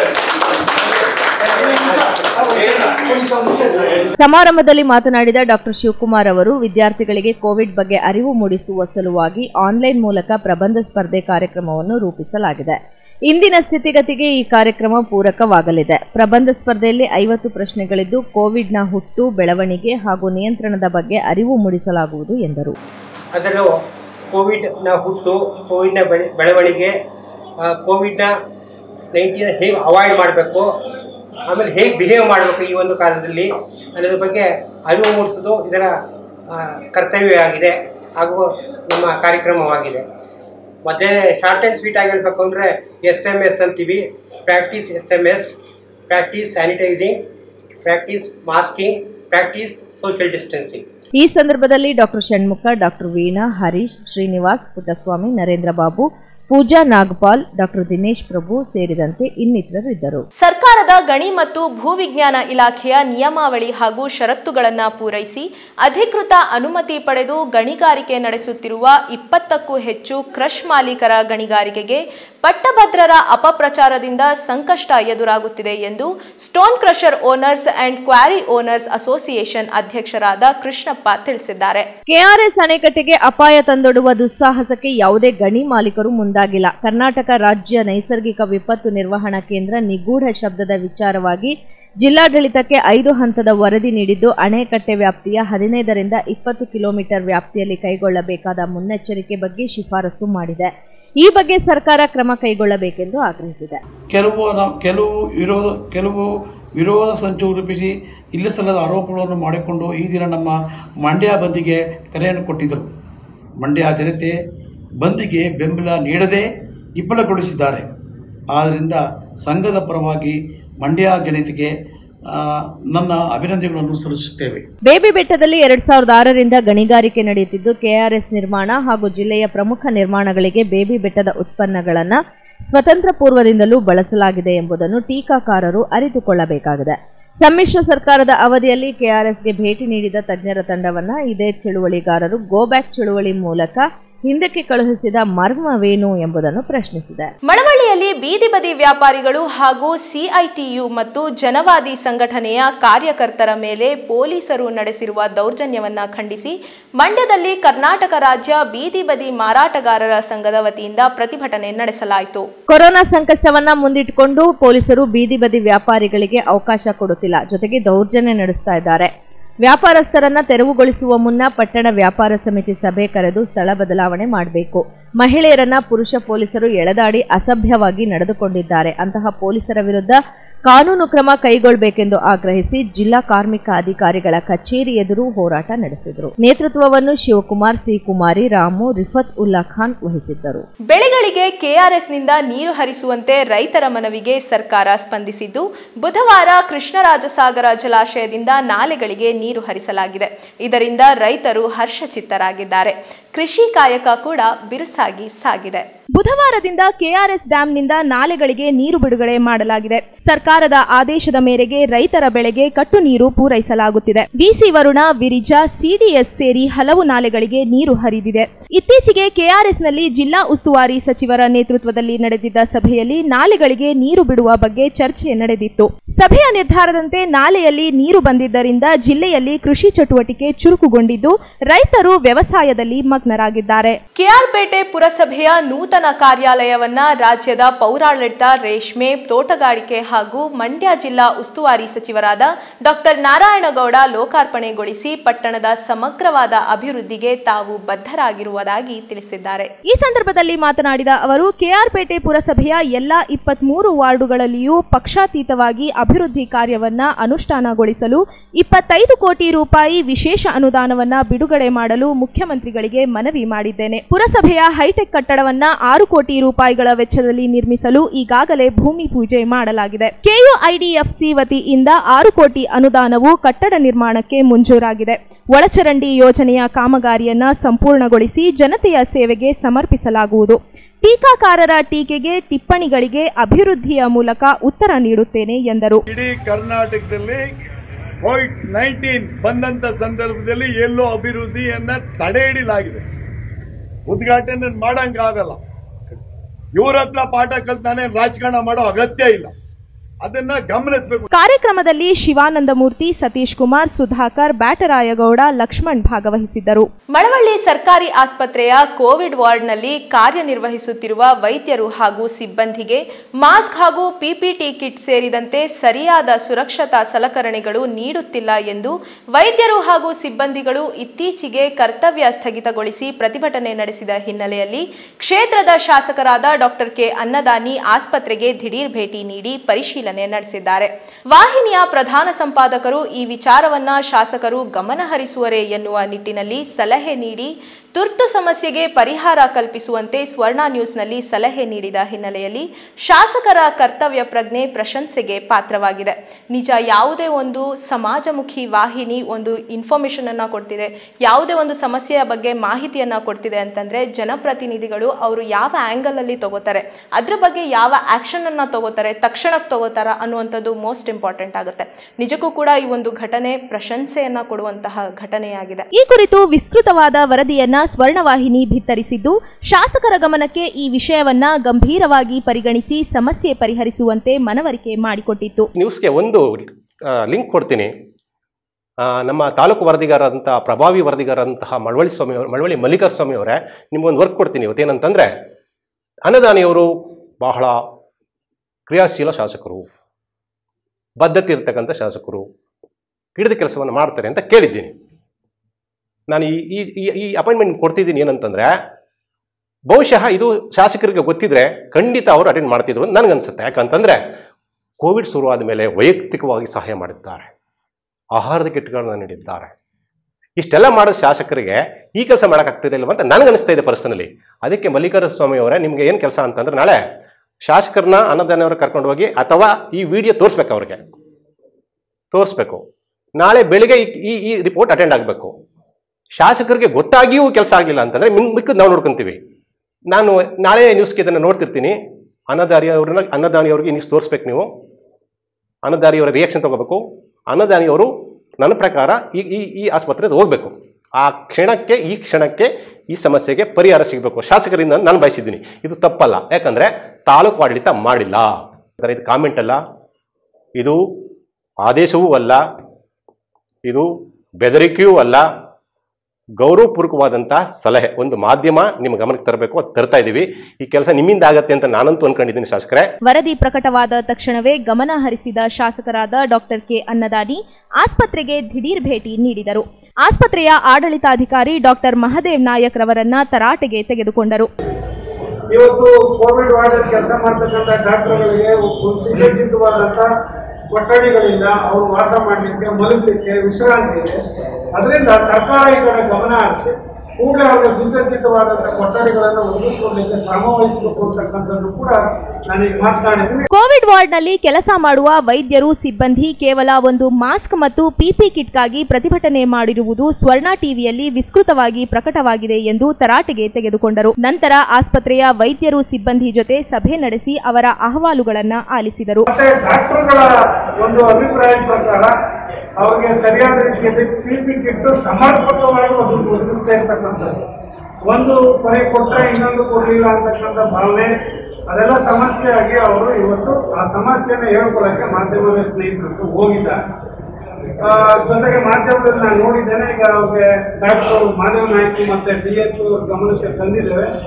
ಸಮಾರಂಭದಲ್ಲಿ ಮಾತನಾಡಿದ ಡಾಕ್ಟರ್ ಶಿವಕುಮಾರ್ ಅವರು ವಿದ್ಯಾರ್ಥಿಗಳಿಗೆ ಕೋವಿಡ್ ಬಗ್ಗೆ ಅರಿವು ಮೂಡಿಸುವ ಸಲುವಾಗಿ ಆನ್ಲೈನ್ ಮೂಲಕ ಪ್ರಬಂಧ ಸ್ಪರ್ಧೆ ಕಾರ್ಯಕ್ರಮವನ್ನು ರೂಪಿಸಲಾಗಿದೆ ಇಂದಿನ ಸ್ಥಿತಿಗತಿಗೆ ಈ ಕಾರ್ಯಕ್ರಮ ಪೂರಕವಾಗಲಿದೆ ಪ್ರಬಂಧ ಸ್ಪರ್ಧೆಯಲ್ಲಿ ಐವತ್ತು ಪ್ರಶ್ನೆಗಳಿದ್ದು ಕೋವಿಡ್ನ ಹುಟ್ಟು ಬೆಳವಣಿಗೆ ಹಾಗೂ ನಿಯಂತ್ರಣದ ಬಗ್ಗೆ ಅರಿವು ಮೂಡಿಸಲಾಗುವುದು ಎಂದರು ಅದರಲ್ಲೂ ಕೋವಿಡ್ನ ಹುಟ್ಟು ಕೋವಿಡ್ನ ಬೆಳೆ ಬೆಳವಣಿಗೆ ಆ, ಕೋವಿಡ್ನ ನೈನ್ಟೀನ್ ಹೇಗೆ ಅವಾಯ್ಡ್ ಮಾಡಬೇಕು ಆಮೇಲೆ ಹೇಗೆ ಬಿಹೇವ್ ಮಾಡಬೇಕು ಈ ಒಂದು ಕಾಲದಲ್ಲಿ ಅನ್ನೋದ್ರ ಬಗ್ಗೆ ಅರಿವು ಮೂಡಿಸೋದು ಇದರ ಆ, ಕರ್ತವ್ಯ ಆಗಿದೆ ಹಾಗೂ ನಮ್ಮ ಕಾರ್ಯಕ್ರಮವಾಗಿದೆ ಮತ್ತೆ ಶಾರ್ಟ್ ಆ್ಯಂಡ್ ಸ್ವೀಟ್ ಆಗಿ ಹೇಳ್ಬೇಕು ಅಂದರೆ ಎಸ್ ಎಮ್ ಎಸ್ ಅಂತೀವಿ practice S M S practice sanitising practice masking practice social distancing ಈ ಸಂದರ್ಭದಲ್ಲಿ doctor Shanmukha doctor Veena Harish Srinivas Puttaswamy Narendra Babu Pooja Nagpal doctor Dinesh Prabhu ಸೇರಿದಂತೆ ಇನ್ನಿತರರು ಇದ್ದರು ಸರ್ಕಾರದ ಗಣಿ ಮತ್ತು ಭೂವಿಜ್ಞಾನ ಇಲಾಖೆಯ ನಿಯಮಾವಳಿ ಹಾಗೂ ಷರತ್ತುಗಳನ್ನು ಪೂರೈಸಿ ಅಧಿಕೃತ ಅನುಮತಿ ಪಡೆದು ಗಣಿಗಾರಿಕೆ ನಡೆಸುತ್ತಿರುವ ಇಪ್ಪತ್ತಕ್ಕೂ ಹೆಚ್ಚು ಕ್ರಷ್ ಮಾಲೀಕರ ಗಣಿಗಾರಿಕೆಗೆ ಪಟ್ಟಭದ್ರರ ಅಪಪ್ರಚಾರದಿಂದ ಸಂಕಷ್ಟ ಎದುರಾಗುತ್ತಿದೆ ಎಂದು stone crusher owners and quarry owners association ಅಧ್ಯಕ್ಷರಾದ ಕೃಷ್ಣಪ್ಪ ತಿಳಿಸಿದ್ದಾರೆ ಕೆಆರ್ಎಸ್ ಅಣೆಕಟ್ಟೆಗೆ ಅಪಾಯ ತಂದೊಡ್ಡುವ ದುಸ್ಸಾಹಸಕ್ಕೆ ಯಾವುದೇ ಗಣಿ ಮಾಲೀಕರು ಮುಂದಾಗಿಲ್ಲ ಕರ್ನಾಟಕ ರಾಜ್ಯ ನೈಸರ್ಗಿಕ ವಿಪತ್ತು ನಿರ್ವಹಣಾ ಕೇಂದ್ರ ನಿಗೂಢ ಶಬ್ದದ ವಿಚಾರವಾಗಿ ಜಿಲ್ಲಾಡಳಿತಕ್ಕೆ ಐದು ಹಂತದ ವರದಿ ನೀಡಿದ್ದು ಅಣೆಕಟ್ಟೆ ವ್ಯಾಪ್ತಿಯ ಹದಿನೈದರಿಂದ ಇಪ್ಪತ್ತು ಕಿಲೋಮೀಟರ್ ವ್ಯಾಪ್ತಿಯಲ್ಲಿ ಕೈಗೊಳ್ಳಬೇಕಾದ ಮುನ್ನೆಚ್ಚರಿಕೆ ಬಗ್ಗೆ ಶಿಫಾರಸು ಮಾಡಿದೆ ಈ ಬಗ್ಗೆ ಸರ್ಕಾರ ಕ್ರಮ ಕೈಗೊಳ್ಳಬೇಕೆಂದು ಆಗ್ರಹಿಸಿದೆ ಕೆಲವು ನಾವು ಕೆಲವು ವಿರೋಧ ಕೆಲವು ವಿರೋಧ ಸಂಚು ರೂಪಿಸಿ ಇಲ್ಲ ಸಲ್ಲದ ಆರೋಪಗಳನ್ನು ಮಾಡಿಕೊಂಡು ಈ ದಿನ ನಮ್ಮ ಮಂಡ್ಯ ಬಂದಿಗೆ ಕರೆಯನ್ನು ಕೊಟ್ಟಿದ್ದರು ಮಂಡ್ಯ ಜನತೆ ಬಂದಿಗೆ ಬೆಂಬಲ ನೀಡದೆ ವಿಫಲಗೊಳಿಸಿದ್ದಾರೆ ಆದ್ದರಿಂದ ಸಂಘದ ಪರವಾಗಿ ಮಂಡ್ಯ ಜನತೆಗೆ ಆ, ನನ್ನ ಅಭಿನಂದನೆಗಳನ್ನು ಸಲ್ಲಿಸುತ್ತೇವೆ ಬೇಬಿ ಬೆಟ್ಟದಲ್ಲಿ ಎರಡ್ ಸಾವಿರದ ಆರರಿಂದ ಗಣಿಗಾರಿಕೆ ನಡೆಯುತ್ತಿದ್ದು ಕೆಆರ್ಎಸ್ ನಿರ್ಮಾಣ ಹಾಗೂ ಜಿಲ್ಲೆಯ ಪ್ರಮುಖ ನಿರ್ಮಾಣಗಳಿಗೆ ಬೇಬಿ ಬೆಟ್ಟದ ಉತ್ಪನ್ನಗಳನ್ನು ಸ್ವತಂತ್ರ ಪೂರ್ವದಿಂದಲೂ ಬಳಸಲಾಗಿದೆ ಎಂಬುದನ್ನು ಟೀಕಾಕಾರರು ಅರಿತುಕೊಳ್ಳಬೇಕಾಗಿದೆ ಸಮ್ಮಿಶ್ರ ಸರ್ಕಾರದ ಅವಧಿಯಲ್ಲಿ ಕೆಆರ್ಎಸ್ಗೆ ಭೇಟಿ ನೀಡಿದ ತಜ್ಞರ ತಂಡವನ್ನ ಇದೇ ಚಳುವಳಿಗಾರರು ಗೋಬ್ಯಾಕ್ ಚಳುವಳಿ ಮೂಲಕ ಹಿಂದಕ್ಕೆ ಕಳುಹಿಸಿದ ಮರ್ಮವೇನು ಎಂಬುದನ್ನು ಪ್ರಶ್ನಿಸಿದೆ ಮಳವಳ್ಳಿಯಲ್ಲಿ ಬೀದಿ ಬದಿ ವ್ಯಾಪಾರಿಗಳು ಹಾಗೂ ಸಿಐಟಿಯು ಮತ್ತು ಜನವಾದಿ ಸಂಘಟನೆಯ ಕಾರ್ಯಕರ್ತರ ಮೇಲೆ ಪೊಲೀಸರು ನಡೆಸಿರುವ ದೌರ್ಜನ್ಯವನ್ನ ಖಂಡಿಸಿ ಮಂಡ್ಯದಲ್ಲಿ ಕರ್ನಾಟಕ ರಾಜ್ಯ ಬೀದಿ ಬದಿ ಮಾರಾಟಗಾರರ ಸಂಘದ ವತಿಯಿಂದ ಪ್ರತಿಭಟನೆ ನಡೆಸಲಾಯಿತು ಕೊರೋನಾ ಸಂಕಷ್ಟವನ್ನ ಮುಂದಿಟ್ಟುಕೊಂಡು ಪೊಲೀಸರು ಬೀದಿ ಬದಿ ವ್ಯಾಪಾರಿಗಳಿಗೆ ಅವಕಾಶ ಕೊಡುತ್ತಿಲ್ಲ ಜೊತೆಗೆ ದೌರ್ಜನ್ಯ ನಡೆಸ್ತಾ ಇದ್ದಾರೆ ವ್ಯಾಪಾರಸ್ಥರನ್ನ ತೆರವುಗೊಳಿಸುವ ಮುನ್ನ ಪಟ್ಟಣ ವ್ಯಾಪಾರ ಸಮಿತಿ ಸಭೆ ಕರೆದು ಸ್ಥಳ ಬದಲಾವಣೆ ಮಾಡಬೇಕು ಮಹಿಳೆಯರನ್ನ ಪುರುಷ ಪೊಲೀಸರು ಎಳೆದಾಡಿ ಅಸಭ್ಯವಾಗಿ ನಡೆದುಕೊಂಡಿದ್ದಾರೆ ಅಂತಹ ಪೊಲೀಸರ ವಿರುದ್ಧ ಕಾನೂನು ಕ್ರಮ ಕೈಗೊಳ್ಳಬೇಕೆಂದು ಆಗ್ರಹಿಸಿ ಜಿಲ್ಲಾ ಕಾರ್ಮಿಕ ಅಧಿಕಾರಿಗಳ ಕಚೇರಿ ಎದುರು ಹೋರಾಟ ನಡೆಸಿದರು ನೇತೃತ್ವವನ್ನು ಶಿವಕುಮಾರ್ ಸಿ ಕುಮಾರಿ ರಾಮು ರಿಫತ್ ಉಲ್ಲಾ ಖಾನ್ ವಹಿಸಿದ್ದರು ಬೆಳೆಗಳಿಗೆ ಕೆಆರ್ಎಸ್ನಿಂದ ನೀರು ಹರಿಸುವಂತೆ ರೈತರ ಮನವಿಗೆ ಸರ್ಕಾರ ಸ್ಪಂದಿಸಿದ್ದು ಬುಧವಾರ ಕೃಷ್ಣರಾಜಸಾಗರ ಜಲಾಶಯದಿಂದ ನಾಲೆಗಳಿಗೆ ನೀರು ಹರಿಸಲಾಗಿದೆ ಇದರಿಂದ ರೈತರು ಹರ್ಷಚಿತ್ತರಾಗಿದ್ದಾರೆ ಕೃಷಿ ಕಾಯಕ ಕೂಡ ಬಿರುಸಾಗಿ ಸಾಗಿದೆ ಬುಧವಾರದಿಂದ ಕೆಆರ್ಎಸ್ ಡ್ಯಾಂನಿಂದ ನಾಲೆಗಳಿಗೆ ನೀರು ಬಿಡುಗಡೆ ಮಾಡಲಾಗಿದೆ ಸರ್ಕಾರದ ಆದೇಶದ ಮೇರೆಗೆ ರೈತರ ಬೆಳೆಗೆ ಕಟ್ಟು ನೀರು ಪೂರೈಸಲಾಗುತ್ತಿದೆ ಬಿಸಿ ವರುಣ ವಿರಿಜಾ ಸಿಡಿಎಸ್ ಸೇರಿ ಹಲವು ನಾಲೆಗಳಿಗೆ ನೀರು ಹರಿದಿದೆ ಇತ್ತೀಚೆಗೆ ಕೆಆರ್ಎಸ್ನಲ್ಲಿ ಜಿಲ್ಲಾ ಉಸ್ತುವಾರಿ ಸಚಿವರ ನೇತೃತ್ವದಲ್ಲಿ ನಡೆದಿದ್ದ ಸಭೆಯಲ್ಲಿ ನಾಲೆಗಳಿಗೆ ನೀರು ಬಿಡುವ ಬಗ್ಗೆ ಚರ್ಚೆ ನಡೆದಿತ್ತು ಸಭೆಯ ನಿರ್ಧಾರದಂತೆ ನಾಲೆಯಲ್ಲಿ ನೀರು ಬಂದಿದ್ದರಿಂದ ಜಿಲ್ಲೆಯಲ್ಲಿ ಕೃಷಿ ಚಟುವಟಿಕೆ ಚುರುಕುಗೊಂಡಿದ್ದು ರೈತರು ವ್ಯವಸಾಯದಲ್ಲಿ ಮಗ್ನರಾಗಿದ್ದಾರೆ ಕೆಆರ್ಪೇಟೆ ಪುರಸಭೆಯ ನೂತನ ನೂತನ ಕಾರ್ಯಾಲಯವನ್ನ ರಾಜ್ಯದ ಪೌರಾಡಳಿತ ರೇಷ್ಮೆ ತೋಟಗಾರಿಕೆ ಹಾಗೂ ಮಂಡ್ಯ ಜಿಲ್ಲಾ ಉಸ್ತುವಾರಿ ಸಚಿವರಾದ ಡಾಕ್ಟರ್ ನಾರಾಯಣಗೌಡ ಲೋಕಾರ್ಪಣೆಗೊಳಿಸಿ ಪಟ್ಟಣದ ಸಮಗ್ರವಾದ ಅಭಿವೃದ್ಧಿಗೆ ತಾವು ಬದ್ಧರಾಗಿರುವುದಾಗಿ ತಿಳಿಸಿದ್ದಾರೆ ಈ ಸಂದರ್ಭದಲ್ಲಿ ಮಾತನಾಡಿದ ಅವರು ಕೆಆರ್ಪೇಟೆ ಪುರಸಭೆಯ ಎಲ್ಲಾ ಇಪ್ಪತ್ಮೂರು ವಾರ್ಡುಗಳಲ್ಲಿಯೂ ಪಕ್ಷಾತೀತವಾಗಿ ಅಭಿವೃದ್ಧಿ ಕಾರ್ಯವನ್ನ ಅನುಷ್ಠಾನಗೊಳಿಸಲು ಇಪ್ಪತ್ತೈದು ಕೋಟಿ ರೂಪಾಯಿ ವಿಶೇಷ ಅನುದಾನವನ್ನ ಬಿಡುಗಡೆ ಮಾಡಲು ಮುಖ್ಯಮಂತ್ರಿಗಳಿಗೆ ಮನವಿ ಮಾಡಿದ್ದೇನೆ ಪುರಸಭೆಯ ಹೈಟೆಕ್ ಕಟ್ಟಡವನ್ನ ಆರು ಕೋಟಿ ರೂಪಾಯಿಗಳ ವೆಚ್ಚದಲ್ಲಿ ನಿರ್ಮಿಸಲು ಈಗಾಗಲೇ ಭೂಮಿ ಪೂಜೆ ಮಾಡಲಾಗಿದೆ ಕೆಯುಐಡಿಎಫ್ಸಿ ವತಿಯಿಂದ ಆರು ಕೋಟಿ ಅನುದಾನವು ಕಟ್ಟಡ ನಿರ್ಮಾಣಕ್ಕೆ ಮಂಜೂರಾಗಿದೆ ಒಳಚರಂಡಿ ಯೋಜನೆಯ ಕಾಮಗಾರಿಯನ್ನ ಸಂಪೂರ್ಣಗೊಳಿಸಿ ಜನತೆಯ ಸೇವೆಗೆ ಸಮರ್ಪಿಸಲಾಗುವುದು ಟೀಕಾಕಾರರ ಟೀಕೆಗೆ ಟಿಪ್ಪಣಿಗಳಿಗೆ ಅಭಿವೃದ್ಧಿಯ ಮೂಲಕ ಉತ್ತರ ನೀಡುತ್ತೇನೆ ಎಂದರು ಇಡೀ ಕರ್ನಾಟಕದಲ್ಲಿ ಕೋವಿಡ್ ನೈನ್ಟೀನ್ ಬಂದಂತ ಸಂದರ್ಭದಲ್ಲಿ ಎಲ್ಲೋ ಅಭಿವೃದ್ಧಿಯನ್ನ ತಡೆ ಹಿಡಿಲಾಗಿದೆ ಉದ್ಘಾಟನೆ ಮಾಡಂಗಾಗಲ್ಲ ಇವ್ರ ಹತ್ರ ಪಾಠ ಕಲ್ತಾನೆ ರಾಜಕಾರಣ ಮಾಡೋ ಅಗತ್ಯ ಇಲ್ಲ ಅದನ್ನ ಗಮನಿಸಬೇಕು ಕಾರ್ಯಕ್ರಮದಲ್ಲಿ ಶಿವಾನಂದ ಮೂರ್ತಿ ಸತೀಶ್ ಕುಮಾರ್ ಸುಧಾಕರ್ ಬ್ಯಾಟರಾಯಗೌಡ ಲಕ್ಷ್ಮಣ್ ಭಾಗವಹಿಸಿದ್ದರು ಮಳವಳ್ಳಿ ಸರ್ಕಾರಿ ಆಸ್ಪತ್ರೆಯ ಕೋವಿಡ್ ವಾರ್ಡ್ನಲ್ಲಿ ಕಾರ್ಯನಿರ್ವಹಿಸುತ್ತಿರುವ ವೈದ್ಯರು ಹಾಗೂ ಸಿಬ್ಬಂದಿಗೆ ಮಾಸ್ಕ್ ಹಾಗೂ ಪಿಪಿಟಿ ಕಿಟ್ ಸೇರಿದಂತೆ ಸರಿಯಾದ ಸುರಕ್ಷತಾ ಸಲಕರಣೆಗಳು ನೀಡುತ್ತಿಲ್ಲ ಎಂದು ವೈದ್ಯರು ಹಾಗೂ ಸಿಬ್ಬಂದಿಗಳು ಇತ್ತೀಚೆಗೆ ಕರ್ತವ್ಯ ಸ್ಥಗಿತಗೊಳಿಸಿ ಪ್ರತಿಭಟನೆ ನಡೆಸಿದ ಹಿನ್ನೆಲೆಯಲ್ಲಿ ಕ್ಷೇತ್ರದ ಶಾಸಕರಾದ ಡಾಕ್ಟರ್ ಕೆ ಅನ್ನದಾನಿ ಆಸ್ಪತ್ರೆಗೆ ದಿಢೀರ್ ಭೇಟಿ ನೀಡಿ ಪರಿಶೀಲನೆ ನಡೆಸಿದ್ದಾರೆ ವಾಹಿನಿಯ ಪ್ರಧಾನ ಸಂಪಾದಕರು ಈ ವಿಚಾರವನ್ನ ಶಾಸಕರು ಗಮನಹರಿಸುವರೆ ಎನ್ನುವ ನಿಟ್ಟಿನಲ್ಲಿ ಸಲಹೆ ನೀಡಿ ತುರ್ತು ಸಮಸ್ಯೆಗೆ ಪರಿಹಾರ ಕಲ್ಪಿಸುವಂತೆ ಸ್ವರ್ಣ ನ್ಯೂಸ್ನಲ್ಲಿ ಸಲಹೆ ನೀಡಿದ ಹಿನ್ನೆಲೆಯಲ್ಲಿ ಶಾಸಕರ ಕರ್ತವ್ಯ ಪ್ರಜ್ಞೆ ಪ್ರಶಂಸೆಗೆ ಪಾತ್ರವಾಗಿದೆ ನಿಜ ಯಾವುದೇ ಒಂದು ಸಮಾಜಮುಖಿ ವಾಹಿನಿ ಒಂದು ಇನ್ಫಾರ್ಮೇಷನ್ ಅನ್ನ ಕೊಡ್ತಿದೆ ಯಾವುದೇ ಒಂದು ಸಮಸ್ಯೆಯ ಬಗ್ಗೆ ಮಾಹಿತಿಯನ್ನ ಕೊಡ್ತಿದೆ ಅಂತಂದ್ರೆ ಜನಪ್ರತಿನಿಧಿಗಳು ಅವರು ಯಾವ ಆಂಗಲ್ ಅಲ್ಲಿ ತಗೋತಾರೆ ಅದ್ರ ಬಗ್ಗೆ ಯಾವ ಆಕ್ಷನ್ ಅನ್ನ ತಗೋತಾರೆ ತಕ್ಷಣಕ್ಕೆ ತಗೋತಾರ ಅನ್ನುವಂಥದ್ದು ಮೋಸ್ಟ್ ಇಂಪಾರ್ಟೆಂಟ್ ಆಗುತ್ತೆ ನಿಜಕ್ಕೂ ಕೂಡ ಈ ಒಂದು ಘಟನೆ ಪ್ರಶಂಸೆಯನ್ನ ಕೊಡುವಂತಹ ಘಟನೆಯಾಗಿದೆ ಈ ಕುರಿತು ವಿಸ್ತೃತವಾದ ವರದಿಯನ್ನ ಸ್ವರ್ಣವಾಹಿನಿ ಭಿತ್ತರಿಸಿದ್ದು ಶಾಸಕರ ಗಮನಕ್ಕೆ ಈ ವಿಷಯವನ್ನ ಗಂಭೀರವಾಗಿ ಪರಿಗಣಿಸಿ ಸಮಸ್ಯೆ ಪರಿಹರಿಸುವಂತೆ ಮನವರಿಕೆ ಮಾಡಿಕೊಟ್ಟಿತ್ತು ನ್ಯೂಸ್ಗೆ ಒಂದು ಲಿಂಕ್ ಕೊಡ್ತೀನಿ ಆ, ನಮ್ಮ ತಾಲೂಕು ವರದಿಗಾರರಂಥ ಪ್ರಭಾವಿ ವರದಿಗಾರಂತಹ ಮಳವಳ್ಳಿ ಸ್ವಾಮಿ ಅವರು ಮಳವಳ್ಳಿ ಮಲ್ಲಿಕಾರ್ ಸ್ವಾಮಿ ಅವರೇ ನಿಮ್ಗೊಂದು ವರ್ಕ್ ಕೊಡ್ತೀನಿ ಇವತ್ತೇನಂತಂದರೆ ಅನ್ನದಾನಿಯವರು ಬಹಳ ಕ್ರಿಯಾಶೀಲ ಶಾಸಕರು ಬದ್ಧತೆ ಇರ್ತಕ್ಕಂಥ ಶಾಸಕರು ಹಿಡಿದ ಕೆಲಸವನ್ನು ಮಾಡ್ತಾರೆ ಅಂತ ಕೇಳಿದ್ದೀನಿ ನಾನು ಈ ಈ ಈ- ಈ ಅಪಾಯಿಂಟ್ಮೆಂಟ್ ಕೊಡ್ತಿದ್ದೀನಿ ಏನಂತಂದರೆ ಬಹುಶಃ ಇದು ಶಾಸಕರಿಗೆ ಗೊತ್ತಿದ್ರೆ ಖಂಡಿತ ಅವರು ಅಟೆಂಡ್ ಮಾಡ್ತಿದ್ರು ಅಂತ ನನಗನ್ಸುತ್ತೆ ಯಾಕಂತಂದರೆ ಕೋವಿಡ್ ಶುರುವಾದ ಮೇಲೆ ವೈಯಕ್ತಿಕವಾಗಿ ಸಹಾಯ ಮಾಡಿದ್ದಾರೆ ಆಹಾರದ ಕಿಟ್ಗಳನ್ನ ನೀಡಿದ್ದಾರೆ ಇಷ್ಟೆಲ್ಲ ಮಾಡೋ ಶಾಸಕರಿಗೆ ಈ ಕೆಲಸ ಮಾಡೋಕ್ಕಾಗ್ತಿರಲಿಲ್ವ ಅಂತ ನನಗನ್ನಿಸ್ತಾ ಇದೆ ಪರ್ಸನಲಿ ಅದಕ್ಕೆ ಮಲ್ಲಿಕಾರ್ಜುನ ಸ್ವಾಮಿ ಅವರೇ ನಿಮಗೆ ಏನು ಕೆಲಸ ಅಂತಂದ್ರೆ ನಾಳೆ ಶಾಸಕರನ್ನ ಅನ್ನದಾನವ್ರ ಕರ್ಕೊಂಡು ಹೋಗಿ ಅಥವಾ ಈ ವಿಡಿಯೋ ತೋರಿಸ್ಬೇಕು ಅವ್ರಿಗೆ ತೋರಿಸ್ಬೇಕು ನಾಳೆ ಬೆಳಿಗ್ಗೆ ಈ- ಈ ಈ ರಿಪೋರ್ಟ್ ಅಟೆಂಡ್ ಆಗಬೇಕು ಶಾಸಕರಿಗೆ ಗೊತ್ತಾಗಿಯೂ ಕೆಲಸ ಆಗಲಿಲ್ಲ ಅಂತಂದರೆ ಮಿನ್ ಮಿಕ್ಕದು ನಾವು ನೋಡ್ಕೊಂತೀವಿ ನಾನು ನಾಳೆ ನ್ಯೂಸ್ಗೆ ಇದನ್ನು ನೋಡ್ತಿರ್ತೀನಿ ಅನ್ನದಾರಿ ಅವ್ರನ್ನ ಅನ್ನದಾನಿಯವ್ರಿಗೆ ನ್ಯೂಸ್ ತೋರಿಸ್ಬೇಕು ನೀವು ಅನ್ನದಾನಿಯವರ ರಿಯಾಕ್ಷನ್ ತಗೋಬೇಕು ಅನ್ನದಾನಿಯವರು ನನ್ನ ಪ್ರಕಾರ ಈ ಈ ಈ ಆಸ್ಪತ್ರೆಗೆ ಹೋಗಬೇಕು ಆ ಕ್ಷಣಕ್ಕೆ ಈ ಕ್ಷಣಕ್ಕೆ ಈ ಸಮಸ್ಯೆಗೆ ಪರಿಹಾರ ಸಿಗಬೇಕು ಶಾಸಕರಿಂದ ನಾನು ಬಯಸಿದ್ದೀನಿ ಇದು ತಪ್ಪಲ್ಲ ಯಾಕಂದರೆ ತಾಲೂಕು ಆಡಳಿತ ಮಾಡಿಲ್ಲ ಅಂದರೆ ಇದು ಕಾಮೆಂಟ್ ಅಲ್ಲ ಇದು ಆದೇಶವೂ ಅಲ್ಲ ಇದು ಬೆದರಿಕೆಯೂ ಅಲ್ಲ ಗೌರವಪೂರ್ವಕವಾದಂಥ ಸಲಹೆ ಒಂದು ಮಾಧ್ಯಮ ನಿಮ್ಮ ಗಮನಕ್ಕೆ ತರಬೇಕು ಅದು ತರ್ತಾ ಇದ್ದೀವಿ ಈ ಕೆಲಸ ನಿಮ್ಮಿಂದ ಆಗತ್ತೆ ಅಂತ ನಾನಂತೂ ಅನ್ಕೊಂಡಿದ್ದೀನಿ ಶಾಸಕರೇ ವರದಿ ಪ್ರಕಟವಾದ ತಕ್ಷಣವೇ ಗಮನ ಹರಿಸಿದ ಶಾಸಕರಾದ ಡಾಕ್ಟರ್ ಕೆ ಅನ್ನದಾನಿ ಆಸ್ಪತ್ರೆಗೆ ದಿಢೀರ್ ಭೇಟಿ ನೀಡಿದರು ಆಸ್ಪತ್ರೆಯ ಆಡಳಿತಾಧಿಕಾರಿ ಡಾಕ್ಟರ್ ಮಹದೇವ್ ನಾಯಕ್ ರವರನ್ನ ತರಾಟೆಗೆ ತೆಗೆದುಕೊಂಡರು ಇವತ್ತು ಕೋವಿಡ್ ವಾರ್ಡಲ್ಲಿ ಕೆಲಸ ಮಾಡ್ತಕ್ಕಂಥ ಡಾಕ್ಟರ್ಗಳಿಗೆ ಸುಸಜ್ಜಿತವಾದಂಥ ಕೊಠಡಿಗಳಿಂದ ಅವರು ವಾಸ ಮಾಡಲಿಕ್ಕೆ ಮಲಗಲಿಕ್ಕೆ ವಿಶ್ರಾಂತಿ ಇದೆ ಅದರಿಂದ ಸರ್ಕಾರ ಈ ಕಡೆ ಗಮನ ಹರಿಸಿ ಕೂಡಲೇ ಅವರಿಗೆ ಸುಸಜ್ಜಿತವಾದಂಥ ಕೊಠಡಿಗಳನ್ನು ಒದಗಿಸ್ಕೊಡ್ಲಿಕ್ಕೆ ಕ್ರಮ ವಹಿಸಬೇಕು ಅಂತಕ್ಕಂಥದ್ದು ಕೂಡ ನಾನೀಗ ಮಾತನಾಡಿದ್ದೀನಿ ಕೋವಿಡ್ ವಾರ್ಡ್ನಲ್ಲಿ ಕೆಲಸ ಮಾಡುವ ವೈದ್ಯರು ಸಿಬ್ಬಂದಿ ಕೇವಲ ಒಂದು ಮಾಸ್ಕ್ ಮತ್ತು ಪಿಪಿ ಕಿಟ್ಗಾಗಿ ಪ್ರತಿಭಟನೆ ಮಾಡಿರುವುದು ಸ್ವರ್ಣ ಟಿವಿಯಲ್ಲಿ ವಿಸ್ತೃತವಾಗಿ ಪ್ರಕಟವಾಗಿದೆ ಎಂದು ತರಾಟೆಗೆ ತೆಗೆದುಕೊಂಡರು ನಂತರ ಆಸ್ಪತ್ರೆಯ ವೈದ್ಯರು ಸಿಬ್ಬಂದಿ ಜೊತೆ ಸಭೆ ನಡೆಸಿ ಅವರ ಅಹವಾಲುಗಳನ್ನ ಆಲಿಸಿದರು ಮತ್ತೆ ಡಾಕ್ಟರ್ಗಳ ಒಂದು ಅಭಿಪ್ರಾಯದ ಪ್ರಕಾರ ಅವರಿಗೆ ಸರಿಯಾದ ರೀತಿಯಲ್ಲಿ ಪಿ ಪಿ ಕಿಟ್ಟು ಸಮರ್ಪಕವಾಗಿ ಒಂದು ಒದಗಿಸ್ತಾ ಇರ್ತಕ್ಕಂಥದ್ದು ಒಂದು ಪರಿ ಕೊಟ್ಟರೆ ಇನ್ನೊಂದು ಕೊಡಲಿಲ್ಲ ಅಂತಕ್ಕಂಥ ಭಾವನೆ ಅದೆಲ್ಲ ಸಮಸ್ಯೆ ಆಗಿ ಅವರು ಇವತ್ತು ಆ ಸಮಸ್ಯೆನ ಹೇಳ್ಕೊಳ್ಳೋಕ್ಕೆ ಮಾಧ್ಯಮದ ಸ್ನೇಹಿತರು ಹೋಗಿದ್ದಾರೆ ಆ, ಜೊತೆಗೆ ಮಾಧ್ಯಮದಲ್ಲಿ ನಾನು ನೋಡಿದ್ದೇನೆ ಈಗ ಅವ್ರಿಗೆ ಡಾಕ್ಟರ್ ಮಾಧವ ನಾಯ್ಕು ಮತ್ತೆ ಡಿ ಎಚ್ ಗಮನಕ್ಕೆ ತಂದಿದ್ದೇವೆ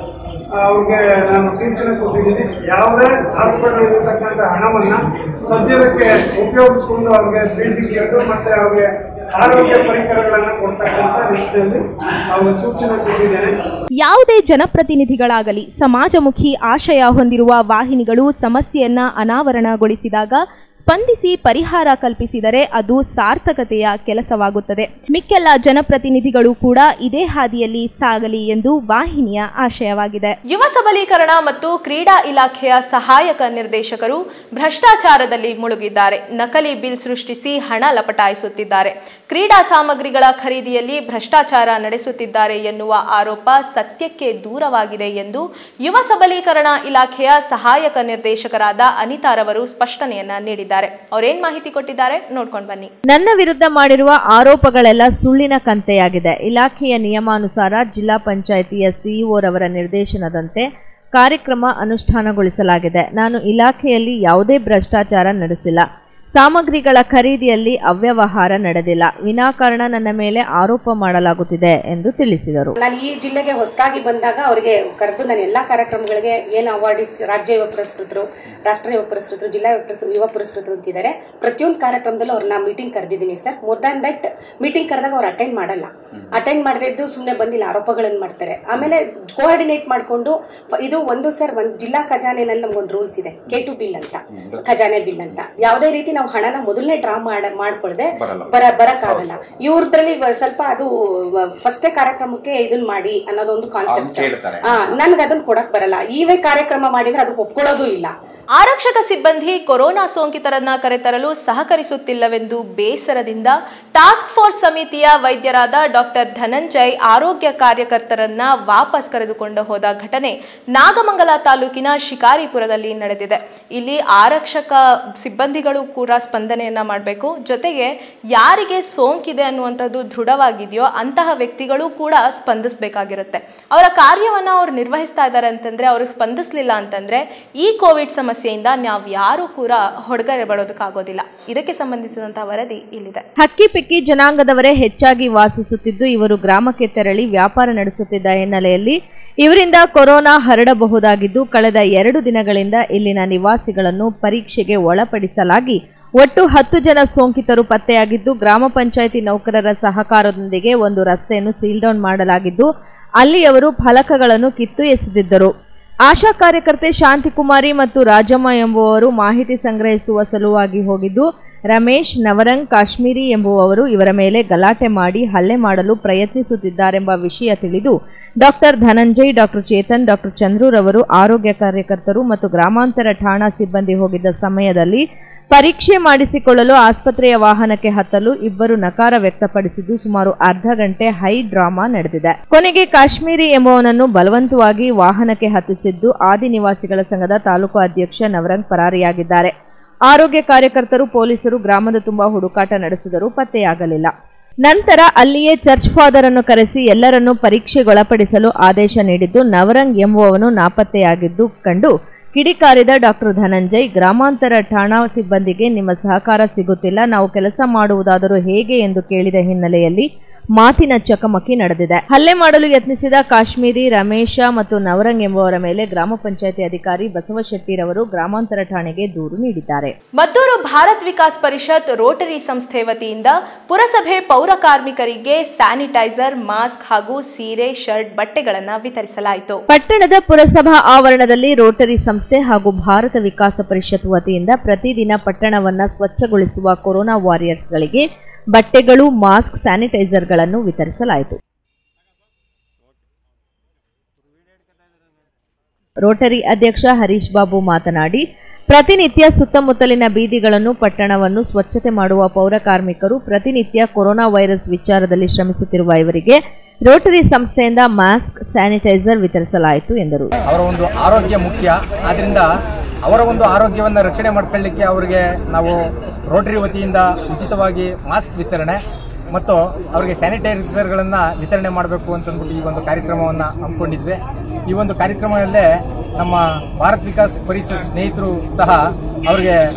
ಅವ್ರಿಗೆ ನಾನು ಸೂಚನೆ ಕೊಟ್ಟಿದ್ದೀನಿ ಯಾವುದೇ ಹಾಸ್ಪಿಟಲ್ ಇರತಕ್ಕಂಥ ಹಣವನ್ನ ಸದ್ಯದಕ್ಕೆ ಉಪಯೋಗಿಸ್ಕೊಂಡು ಅವ್ರಿಗೆ ಬಿಲ್ಡಿಂಗ್ ಕೇಳಿದ್ರು ಮತ್ತೆ ಅವ್ರಿಗೆ ಆರೋಗ್ಯ ಪರಿಕರಗಳನ್ನು ಕೊಡ್ತಕ್ಕಂಥ ನಿಟ್ಟಿನಲ್ಲಿ ಅವ್ರಿಗೆ ಸೂಚನೆ ಕೊಟ್ಟಿದ್ದೇನೆ ಯಾವುದೇ ಜನಪ್ರತಿನಿಧಿಗಳಾಗಲಿ ಸಮಾಜಮುಖಿ ಆಶಯ ಹೊಂದಿರುವ ವಾಹಿನಿಗಳು ಸಮಸ್ಯೆಯನ್ನ ಅನಾವರಣಗೊಳಿಸಿದಾಗ ಸ್ಪಂದಿಸಿ ಪರಿಹಾರ ಕಲ್ಪಿಸಿದರೆ ಅದು ಸಾರ್ಥಕತೆಯ ಕೆಲಸವಾಗುತ್ತದೆ ಮಿಕ್ಕೆಲ್ಲ ಜನಪ್ರತಿನಿಧಿಗಳು ಕೂಡ ಇದೇ ಹಾದಿಯಲ್ಲಿ ಸಾಗಲಿ ಎಂದು ವಾಹಿನಿಯ ಆಶಯವಾಗಿದೆ ಯುವ ಸಬಲೀಕರಣ ಮತ್ತು ಕ್ರೀಡಾ ಇಲಾಖೆಯ ಸಹಾಯಕ ನಿರ್ದೇಶಕರು ಭ್ರಷ್ಟಾಚಾರದಲ್ಲಿ ಮುಳುಗಿದ್ದಾರೆ ನಕಲಿ ಬಿಲ್ ಸೃಷ್ಟಿಸಿ ಹಣ ಲಪಟಾಯಿಸುತ್ತಿದ್ದಾರೆ ಕ್ರೀಡಾ ಸಾಮಗ್ರಿಗಳ ಖರೀದಿಯಲ್ಲಿ ಭ್ರಷ್ಟಾಚಾರ ನಡೆಸುತ್ತಿದ್ದಾರೆ ಎನ್ನುವ ಆರೋಪ ಸತ್ಯಕ್ಕೆ ದೂರವಾಗಿದೆ ಎಂದು ಯುವ ಸಬಲೀಕರಣ ಇಲಾಖೆಯ ಸಹಾಯಕ ನಿರ್ದೇಶಕರಾದ ಅನಿತಾರವರು ಸ್ಪಷ್ಟನೆಯನ್ನ ನೀಡಿದ್ದಾರೆ ಅವ್ರೇನ್ ಮಾಹಿತಿ ಕೊಟ್ಟಿದ್ದಾರೆ ನೋಡ್ಕೊಂಡು ಬನ್ನಿ ನನ್ನ ವಿರುದ್ಧ ಮಾಡಿರುವ ಆರೋಪಗಳೆಲ್ಲ ಸುಳ್ಳಿನ ಕಂತೆಯಾಗಿದೆ ಇಲಾಖೆಯ ನಿಯಮಾನುಸಾರ ಜಿಲ್ಲಾ ಪಂಚಾಯಿತಿಯ ಸಿಇಒರವರ ನಿರ್ದೇಶನದಂತೆ ಕಾರ್ಯಕ್ರಮ ಅನುಷ್ಠಾನಗೊಳಿಸಲಾಗಿದೆ ನಾನು ಇಲಾಖೆಯಲ್ಲಿ ಯಾವುದೇ ಭ್ರಷ್ಟಾಚಾರ ನಡೆಸಿಲ್ಲ ಸಾಮಗ್ರಿಗಳ ಖರೀದಿಯಲ್ಲಿ ಅವ್ಯವಹಾರ ನಡೆದಿಲ್ಲ ವಿನಾಕಾರಣ ನನ್ನ ಮೇಲೆ ಆರೋಪ ಮಾಡಲಾಗುತ್ತಿದೆ ಎಂದು ತಿಳಿಸಿದರು ನಾನು ಈ ಜಿಲ್ಲೆಗೆ ಹೊಸದಾಗಿ ಬಂದಾಗ ಅವರಿಗೆ ಕರೆದು ನಾನು ಎಲ್ಲಾ ಕಾರ್ಯಕ್ರಮಗಳಿಗೆ ಏನು ಅವಾರ್ಡಿಸ್ ರಾಜ್ಯ ಯುವ ಪುರಸ್ಕೃತರು ರಾಷ್ಟ್ರೀಯ ಯುವ ಪುರಸ್ಕೃತರು ಜಿಲ್ಲಾ ಯುವ ಪುರಸ್ಕೃತರು ಯುವ ಪುರಸ್ಕೃತರು ಅಂತಿದ್ದಾರೆ ಪ್ರತಿಯೊಂದು ಕಾರ್ಯಕ್ರಮದಲ್ಲೂ ಅವ್ರನ್ನ ಮೀಟಿಂಗ್ ಕರೆದಿದ್ದೀನಿ sir more than that meeting ಕರೆದಾಗ ಅವ್ರು ಅಟೆಂಡ್ ಮಾಡಲ್ಲ ಅಟೆಂಡ್ ಮಾಡದೇ ಇದ್ದು ಸುಮ್ಮನೆ ಬಂದಿಲ್ಲ ಆರೋಪಗಳನ್ನು ಮಾಡ್ತಾರೆ ಆಮೇಲೆ ಕೋಆರ್ಡಿನೇಟ್ ಮಾಡಿಕೊಂಡು ಇದು ಒಂದು ಸರ್ ಒಂದು ಜಿಲ್ಲಾ ಖಜಾನೆನಲ್ಲಿ ನಮ್ಗೊಂದು ರೂಲ್ಸ್ ಇದೆ ಕೆ ಟು ಬಿಲ್ ಅಂತ ಖಜಾನೆ ಬಿಲ್ ಅಂತ ಯಾವುದೇ ರೀತಿ ನಾವು ಹಣನ ಮೊದಲನೇ ಡ್ರಾ ಮಾಡ ಮಾಡ್ಕೊಳ್ದೆ ಬರ ಬರಕ್ಕಾಗಲ್ಲ ಇವ್ರದ್ರಲ್ಲಿ ಸ್ವಲ್ಪ ಅದು ಫಸ್ಟೇ ಕಾರ್ಯಕ್ರಮಕ್ಕೆ ಇದನ್ ಮಾಡಿ ಅನ್ನೋದೊಂದು ಕಾನ್ಸೆಪ್ಟ್ ನನ್ಗೆ ಅದನ್ನ ಕೊಡಕ್ ಬರಲ್ಲ ಈವೇ ಕಾರ್ಯಕ್ರಮ ಮಾಡಿದ್ರೆ ಅದು ಒಪ್ಕೊಳ್ಳೋದು ಇಲ್ಲ ಆರಕ್ಷಕ ಸಿಬ್ಬಂದಿ ಕೊರೋನಾ ಸೋಂಕಿತರನ್ನ ಕರೆತರಲು ಸಹಕರಿಸುತ್ತಿಲ್ಲವೆಂದು ಬೇಸರದಿಂದ ಟಾಸ್ಕ್ ಫೋರ್ಸ್ ಸಮಿತಿಯ ವೈದ್ಯರಾದ ಡಾಕ್ಟರ್ ಧನಂಜಯ್ ಆರೋಗ್ಯ ಕಾರ್ಯಕರ್ತರನ್ನ ವಾಪಸ್ ಕರೆದುಕೊಂಡು ಹೋದ ಘಟನೆ ನಾಗಮಂಗಲ ತಾಲೂಕಿನ ಶಿಕಾರಿಪುರದಲ್ಲಿ ನಡೆದಿದೆ ಇಲ್ಲಿ ಆರಕ್ಷಕ ಸಿಬ್ಬಂದಿಗಳು ಕೂಡ ಸ್ಪಂದನೆಯನ್ನ ಮಾಡಬೇಕು ಜೊತೆಗೆ ಯಾರಿಗೆ ಸೋಂಕಿದೆ ಅನ್ನುವಂಥದ್ದು ದೃಢವಾಗಿದೆಯೋ ಅಂತಹ ವ್ಯಕ್ತಿಗಳು ಕೂಡ ಸ್ಪಂದಿಸಬೇಕಾಗಿರುತ್ತೆ ಅವರ ಕಾರ್ಯವನ್ನ ಅವ್ರು ನಿರ್ವಹಿಸ್ತಾ ಇದ್ದಾರೆ ಅಂತಂದ್ರೆ ಅವ್ರಿಗೆ ಸ್ಪಂದಿಸಲಿಲ್ಲ ಅಂತಂದ್ರೆ ಈ ಕೋವಿಡ್ ಸಮಸ್ಯೆಯಿಂದ ನಾವು ಯಾರೂ ಕೂಡ ಹೊರಗಡೆ ಬರೋದಕ್ಕಾಗೋದಿಲ್ಲ ಇದಕ್ಕೆ ಸಂಬಂಧಿಸಿದಂತಹ ವರದಿ ಇಲ್ಲಿದೆ ಹಕ್ಕಿಪಿಕ್ಕಿ ಜನಾಂಗದವರೇ ಹೆಚ್ಚಾಗಿ ವಾಸಿಸುತ್ತಿದ್ದು ಇವರು ಗ್ರಾಮಕ್ಕೆ ತೆರಳಿ ವ್ಯಾಪಾರ ನಡೆಸುತ್ತಿದ್ದ ಹಿನ್ನೆಲೆಯಲ್ಲಿ ಇವರಿಂದ ಕೊರೋನಾ ಹರಡಬಹುದಾಗಿದ್ದು ಕಳೆದ ಎರಡು ದಿನಗಳಿಂದ ಇಲ್ಲಿನ ನಿವಾಸಿಗಳನ್ನು ಪರೀಕ್ಷೆಗೆ ಒಳಪಡಿಸಲಾಗಿ ಒಟ್ಟು ಹತ್ತು ಜನ ಸೋಂಕಿತರು ಪತ್ತೆಯಾಗಿದ್ದು ಗ್ರಾಮ ಪಂಚಾಯಿತಿ ನೌಕರರ ಸಹಕಾರದೊಂದಿಗೆ ಒಂದು ರಸ್ತೆಯನ್ನು ಸೀಲ್ ಡೌನ್ ಮಾಡಲಾಗಿದ್ದು ಅಲ್ಲಿ ಅವರು ಫಲಕಗಳನ್ನು ಕಿತ್ತು ಎಸೆದಿದ್ದರು ಆಶಾ ಕಾರ್ಯಕರ್ತೆ ಶಾಂತಿಕುಮಾರಿ ಮತ್ತು ರಾಜಮ್ಮ ಎಂಬುವವರು ಮಾಹಿತಿ ಸಂಗ್ರಹಿಸುವ ಸಲುವಾಗಿ ಹೋಗಿದ್ದು ರಮೇಶ್ ನವರಂಗ್ ಕಾಶ್ಮೀರಿ ಎಂಬುವವರು ಇವರ ಮೇಲೆ ಗಲಾಟೆ ಮಾಡಿ ಹಲ್ಲೆ ಮಾಡಲು ಪ್ರಯತ್ನಿಸುತ್ತಿದ್ದಾರೆಂಬ ವಿಷಯ ತಿಳಿದು doctor Dhananjay doctor Chetan doctor ಚಂದ್ರೂರವರು ಆರೋಗ್ಯ ಕಾರ್ಯಕರ್ತರು ಮತ್ತು ಗ್ರಾಮಾಂತರ ಠಾಣಾ ಸಿಬ್ಬಂದಿ ಹೋಗಿದ್ದ ಸಮಯದಲ್ಲಿ ಪರೀಕ್ಷೆ ಮಾಡಿಸಿಕೊಳ್ಳಲು ಆಸ್ಪತ್ರೆಯ ವಾಹನಕ್ಕೆ ಹತ್ತಲು ಇಬ್ಬರು ನಕಾರ ವ್ಯಕ್ತಪಡಿಸಿದ್ದು ಸುಮಾರು ಅರ್ಧ ಗಂಟೆ ಹೈ ಡ್ರಾಮಾ ನಡೆದಿದೆ ಕೊನೆಗೆ ಕಾಶ್ಮೀರಿ ಎಂಬುವನನ್ನು ಬಲವಂತವಾಗಿ ವಾಹನಕ್ಕೆ ಹತ್ತಿಸಿದ್ದು ಆದಿ ನಿವಾಸಿಗಳ ಸಂಘದ ತಾಲೂಕು ಅಧ್ಯಕ್ಷ ನವರಂಗ್ ಪರಾರಿಯಾಗಿದ್ದಾರೆ ಆರೋಗ್ಯ ಕಾರ್ಯಕರ್ತರು ಪೊಲೀಸರು ಗ್ರಾಮದ ತುಂಬಾ ಹುಡುಕಾಟ ನಡೆಸಿದರೂ ಪತ್ತೆಯಾಗಲಿಲ್ಲ ನಂತರ ಅಲ್ಲಿಯೇ ಚರ್ಚ್ ಫಾದರ್ ಅನ್ನು ಕರೆಸಿ ಎಲ್ಲರನ್ನೂ ಪರೀಕ್ಷೆಗೊಳಪಡಿಸಲು ಆದೇಶ ನೀಡಿದ್ದು ನವರಂಗ್ ಎಂಬುವವನು ನಾಪತ್ತೆಯಾಗಿದ್ದು ಕಂಡು ಕಿಡಿಕಾರಿದ ಡಾಕ್ಟರ್ ಧನಂಜಯ್ ಗ್ರಾಮಾಂತರ ಠಾಣಾ ಸಿಬ್ಬಂದಿಗೆ ನಿಮ್ಮ ಸಹಕಾರ ಸಿಗುತ್ತಿಲ್ಲ ನಾವು ಕೆಲಸ ಮಾಡುವುದಾದರೂ ಹೇಗೆ ಎಂದು ಕೇಳಿದ ಹಿನ್ನೆಲೆಯಲ್ಲಿ ಮಾತಿನ ಚಕಮಕಿ ನಡೆದಿದೆ ಹಲ್ಲೆ ಮಾಡಲು ಯತ್ನಿಸಿದ ಕಾಶ್ಮೀರಿ ರಮೇಶ ಮತ್ತು ನವರಂಗ್ ಎಂಬುವರ ಮೇಲೆ ಗ್ರಾಮ ಪಂಚಾಯತಿ ಅಧಿಕಾರಿ ಬಸವಶೆಟ್ಟಿರವರು ಗ್ರಾಮಾಂತರ ಠಾಣೆಗೆ ದೂರು ನೀಡಿದ್ದಾರೆ ಮದ್ದೂರು ಭಾರತ್ ವಿಕಾಸ್ ಪರಿಷತ್ ರೋಟರಿ ಸಂಸ್ಥೆ ವತಿಯಿಂದ ಪುರಸಭೆ ಪೌರ ಕಾರ್ಮಿಕರಿಗೆ ಸ್ಯಾನಿಟೈಸರ್ ಮಾಸ್ಕ್ ಹಾಗೂ ಸೀರೆ ಶರ್ಟ್ ಬಟ್ಟೆಗಳನ್ನು ವಿತರಿಸಲಾಯಿತು ಪಟ್ಟಣದ ಪುರಸಭಾ ಆವರಣದಲ್ಲಿ ರೋಟರಿ ಸಂಸ್ಥೆ ಹಾಗೂ ಭಾರತ ವಿಕಾಸ ಪರಿಷತ್ ವತಿಯಿಂದ ಪ್ರತಿದಿನ ಪಟ್ಟಣವನ್ನ ಸ್ವಚ್ಛಗೊಳಿಸುವ ಕೊರೋನಾ ವಾರಿಯರ್ಸ್ಗಳಿಗೆ ಬಟ್ಟೆಗಳು ಮಾಸ್ಕ್ ಸ್ಯಾನಿಟೈಸರ್ಗಳನ್ನು ವಿತರಿಸಲಾಯಿತು ರೋಟರಿ ಅಧ್ಯಕ್ಷ ಹರೀಶ್ ಬಾಬು ಮಾತನಾಡಿ ಪ್ರತಿನಿತ್ಯ ಸುತ್ತಮುತ್ತಲಿನ ಬೀದಿಗಳನ್ನು ಪಟ್ಟಣವನ್ನು ಸ್ವಚ್ಛತೆ ಮಾಡುವ ಪೌರ ಕಾರ್ಮಿಕರು ಪ್ರತಿನಿತ್ಯ ಕೊರೋನಾ ವೈರಸ್ ವಿಚಾರದಲ್ಲಿ ಶ್ರಮಿಸುತ್ತಿರುವ ಇವರಿಗೆ ರೋಟರಿ ಸಂಸ್ಥೆಯಿಂದ ಮಾಸ್ಕ್ ಸ್ಯಾನಿಟೈಸರ್ ವಿತರಿಸಲಾಯಿತು ಎಂದರು ಅವರ ಒಂದು ಆರೋಗ್ಯ ಮುಖ್ಯ ಆದ್ರಿಂದ ಅವರ ಒಂದು ಆರೋಗ್ಯವನ್ನು ರಕ್ಷಣೆ ಮಾಡ್ಕೊಳ್ಳಿಕ್ಕೆ ಅವರಿಗೆ ನಾವು ರೋಟರಿ ವತಿಯಿಂದ ಉಚಿತವಾಗಿ ಮಾಸ್ಕ್ ವಿತರಣೆ ಮತ್ತು ಅವರಿಗೆ ಸ್ಯಾನಿಟೈಸರ್ಗಳನ್ನ ವಿತರಣೆ ಮಾಡಬೇಕು ಅಂತಂದ್ಬಿಟ್ಟು ಈ ಒಂದು ಕಾರ್ಯಕ್ರಮವನ್ನು ಹಮ್ಮಿಕೊಂಡಿದ್ವಿ ಈ ಒಂದು ಕಾರ್ಯಕ್ರಮದಲ್ಲೇ ನಮ್ಮ ಭಾರತ್ ವಿಕಾಸ್ ಪರಿಷತ್ ಸ್ನೇಹಿತರು ಸಹ ಅವರಿಗೆ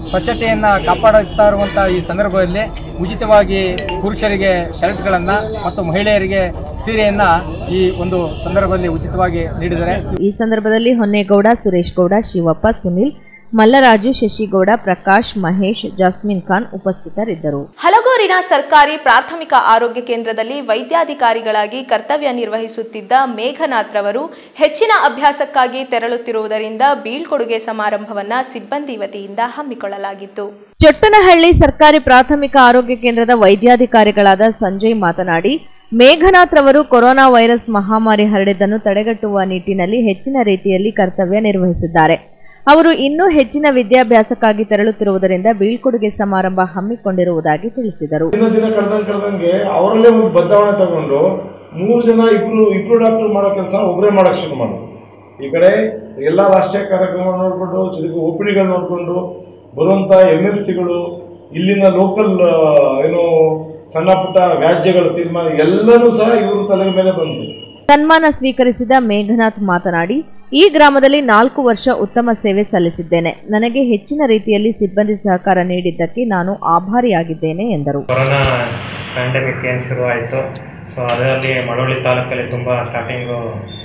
ಸ್ವಚ್ಛತೆಯನ್ನ ಕಾಪಾಡುತ್ತಾ ಇರುವಂತಹ ಈ ಸಂದರ್ಭದಲ್ಲಿ ಉಚಿತವಾಗಿ ಪುರುಷರಿಗೆ ಶರ್ಟ್ಗಳನ್ನ ಮತ್ತು ಮಹಿಳೆಯರಿಗೆ ಸೀರೆಯನ್ನ ಈ ಒಂದು ಸಂದರ್ಭದಲ್ಲಿ ಉಚಿತವಾಗಿ ನೀಡಿದ್ದಾರೆ ಈ ಸಂದರ್ಭದಲ್ಲಿ ಹೊನ್ನೇಗೌಡ ಸುರೇಶ್ ಗೌಡ ಶಿವಪ್ಪ ಸುನಿಲ್ ಮಲ್ಲರಾಜು ಶಶಿಗೌಡ ಪ್ರಕಾಶ್ ಮಹೇಶ್ ಜಾಸ್ಮಿನ್ ಖಾನ್ ಉಪಸ್ಥಿತರಿದ್ದರು ಹಲಗೂರಿನ ಸರ್ಕಾರಿ ಪ್ರಾಥಮಿಕ ಆರೋಗ್ಯ ಕೇಂದ್ರದಲ್ಲಿ ವೈದ್ಯಾಧಿಕಾರಿಗಳಾಗಿ ಕರ್ತವ್ಯ ನಿರ್ವಹಿಸುತ್ತಿದ್ದ ಮೇಘನಾಥ್ ರವರು ಹೆಚ್ಚಿನ ಅಭ್ಯಾಸಕ್ಕಾಗಿ ತೆರಳುತ್ತಿರುವುದರಿಂದ ಬೀಳ್ಕೊಡುಗೆ ಸಮಾರಂಭವನ್ನ ಸಿಬ್ಬಂದಿ ವತಿಯಿಂದ ಹಮ್ಮಿಕೊಳ್ಳಲಾಗಿತ್ತು ಚೊಟ್ಟನಹಳ್ಳಿ ಸರ್ಕಾರಿ ಪ್ರಾಥಮಿಕ ಆರೋಗ್ಯ ಕೇಂದ್ರದ ವೈದ್ಯಾಧಿಕಾರಿಗಳಾದ ಸಂಜಯ್ ಮಾತನಾಡಿ ಮೇಘನಾಥ್ ರವರು ಕೊರೋನಾ ವೈರಸ್ ಮಹಾಮಾರಿ ಹರಡಿದ್ದನ್ನು ತಡೆಗಟ್ಟುವ ನಿಟ್ಟಿನಲ್ಲಿ ಹೆಚ್ಚಿನ ರೀತಿಯಲ್ಲಿ ಕರ್ತವ್ಯ ನಿರ್ವಹಿಸಿದ್ದಾರೆ ಅವರು ಇನ್ನೂ ಹೆಚ್ಚಿನ ವಿದ್ಯಾಭ್ಯಾಸಕ್ಕಾಗಿ ತೆರಳುತ್ತಿರುವುದರಿಂದ ಬೀಳ್ಕೊಡುಗೆ ಸಮಾರಂಭ ಹಮ್ಮಿಕೊಂಡಿರುವುದಾಗಿ ತಿಳಿಸಿದರು ದಿನ ದಿನ ಕಳೆದಂಗೆ ಕಳೆದಂಗೆ ಅವರಲ್ಲೇ ಒಂದು ಬದಲಾವಣೆ ತಗೊಂಡು ಮೂರು ಜನ ಇಬ್ರು ಇಬ್ರು ಡಾಕ್ಟರ್ ಮಾಡೋ ಕೆಲಸ ಒಬ್ಬರೇ ಮಾಡೋಕೆ ಶುರು ಮಾಡೋದು ಈ ಕಡೆ ಎಲ್ಲ ರಾಷ್ಟ್ರೀಯ ಕಾರ್ಯಕ್ರಮ ನೋಡಿಕೊಂಡು ಜೊತೆಗೆ ಒ ಪಿ ಡಿಗಳು ನೋಡಿಕೊಂಡು ಬರುವಂಥ ಎಮ್ ಎಲ್ ಸಿಗಳು ಇಲ್ಲಿನ ಲೋಕಲ್ ಏನು ಸಣ್ಣ ಪುಟ್ಟ ವ್ಯಾಜ್ಯಗಳು ತೀರ್ಮಾನ ಎಲ್ಲನೂ ಸಹ ಇವರು ತಲೆ ಮೇಲೆ ಬಂತು ಸನ್ಮಾನ ಸ್ವೀಕರಿಸಿದ ಮೇಘನಾಥ್ ಮಾತನಾಡಿ ಈ ಗ್ರಾಮದಲ್ಲಿ ನಾಲ್ಕು ವರ್ಷ ಉತ್ತಮ ಸೇವೆ ಸಲ್ಲಿಸಿದ್ದೇನೆ ನನಗೆ ಹೆಚ್ಚಿನ ರೀತಿಯಲ್ಲಿ ಸಿಬ್ಬಂದಿ ಸಹಕಾರ ನೀಡಿದ್ದಕ್ಕೆ ನಾನು ಆಭಾರಿಯಾಗಿದ್ದೇನೆ ಎಂದರು ಕೊರೋನಾ ಪ್ಯಾಂಡಮಿಕ್ ಏನು ಶುರುವಾಯಿತು ಸೊ ಅದರಲ್ಲಿ ಮಳವಳ್ಳಿ ತಾಲೂಕಲ್ಲಿ ತುಂಬ ಸ್ಟಾರ್ಟಿಂಗು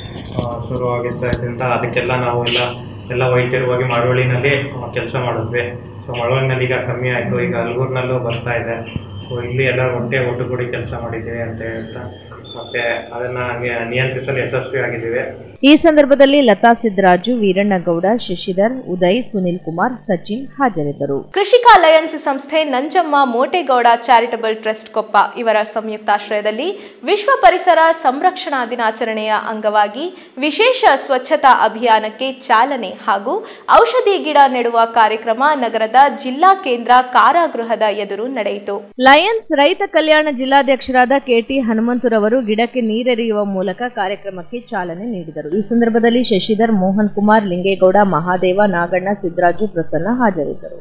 ಶುರುವಾಗಿದ್ದರಿಂದ ಅದಕ್ಕೆಲ್ಲ ನಾವು ಎಲ್ಲ ಎಲ್ಲ ವೈದ್ಯರು ಹೋಗಿ ಮಳವಳ್ಳಿನಲ್ಲಿ ಕೆಲಸ ಮಾಡಿದ್ವಿ ಸೊ ಮಳವಳ್ಳಿನಲ್ಲಿ ಈಗ ಕಮ್ಮಿ ಆಯಿತು ಈಗ ಅಲ್ಗೂರಿನಲ್ಲೂ ಬರ್ತಾ ಇದೆ ಸೊ ಇಲ್ಲಿ ಎಲ್ಲ ಒಟ್ಟೆ ಒಟ್ಟುಗೂಡಿ ಕೆಲಸ ಮಾಡಿದ್ದೀವಿ ಅಂತ ಹೇಳ್ತಾ ಮತ್ತು ಅದನ್ನು ನಿಯಂತ್ರಿಸಲು ಯಶಸ್ವಿಯಾಗಿದ್ದೀವಿ ಈ ಸಂದರ್ಭದಲ್ಲಿ ಲತಾ ಸಿದ್ದರಾಜು ವೀರಣ್ಣಗೌಡ ಶಶಿಧರ್ ಉದಯ್ ಸುನಿಲ್ ಕುಮಾರ್ ಸಚಿನ್ ಹಾಜರಿದ್ದರು ಕೃಷಿಕ ಅಲಯನ್ಸ್ ಸಂಸ್ಥೆ ನಂಜಮ್ಮ ಮೋಟೇಗೌಡ ಚಾರಿಟಬಲ್ ಟ್ರಸ್ಟ್ ಕೊಪ್ಪ ಇವರ ಸಂಯುಕ್ತಾಶ್ರಯದಲ್ಲಿ ವಿಶ್ವ ಪರಿಸರ ಸಂರಕ್ಷಣಾ ದಿನಾಚರಣೆಯ ಅಂಗವಾಗಿ ವಿಶೇಷ ಸ್ವಚ್ಛತಾ ಅಭಿಯಾನಕ್ಕೆ ಚಾಲನೆ ಹಾಗೂ ಔಷಧಿ ಗಿಡ ನೆಡುವ ಕಾರ್ಯಕ್ರಮ ನಗರದ ಜಿಲ್ಲಾ ಕೇಂದ್ರ ಕಾರಾಗೃಹದ ಎದುರು ನಡೆಯಿತು ಲಯನ್ಸ್ ರೈತ ಕಲ್ಯಾಣ ಜಿಲ್ಲಾಧ್ಯಕ್ಷರಾದ ಕೆಟಿ ಹನುಮಂತರವರು ಗಿಡಕ್ಕೆ ನೀರೆರೆಯುವ ಮೂಲಕ ಕಾರ್ಯಕ್ರಮಕ್ಕೆ ಚಾಲನೆ ನೀಡಿದರು ಈ ಸಂದರ್ಭದಲ್ಲಿ ಶಶಿಧರ್ ಮೋಹನ್ ಕುಮಾರ್ ಲಿಂಗೇಗೌಡ ಮಹಾದೇವ ನಾಗಣ್ಣ ಸಿದ್ದರಾಜು ಪ್ರಸನ್ನ ಹಾಜರಿದ್ದರು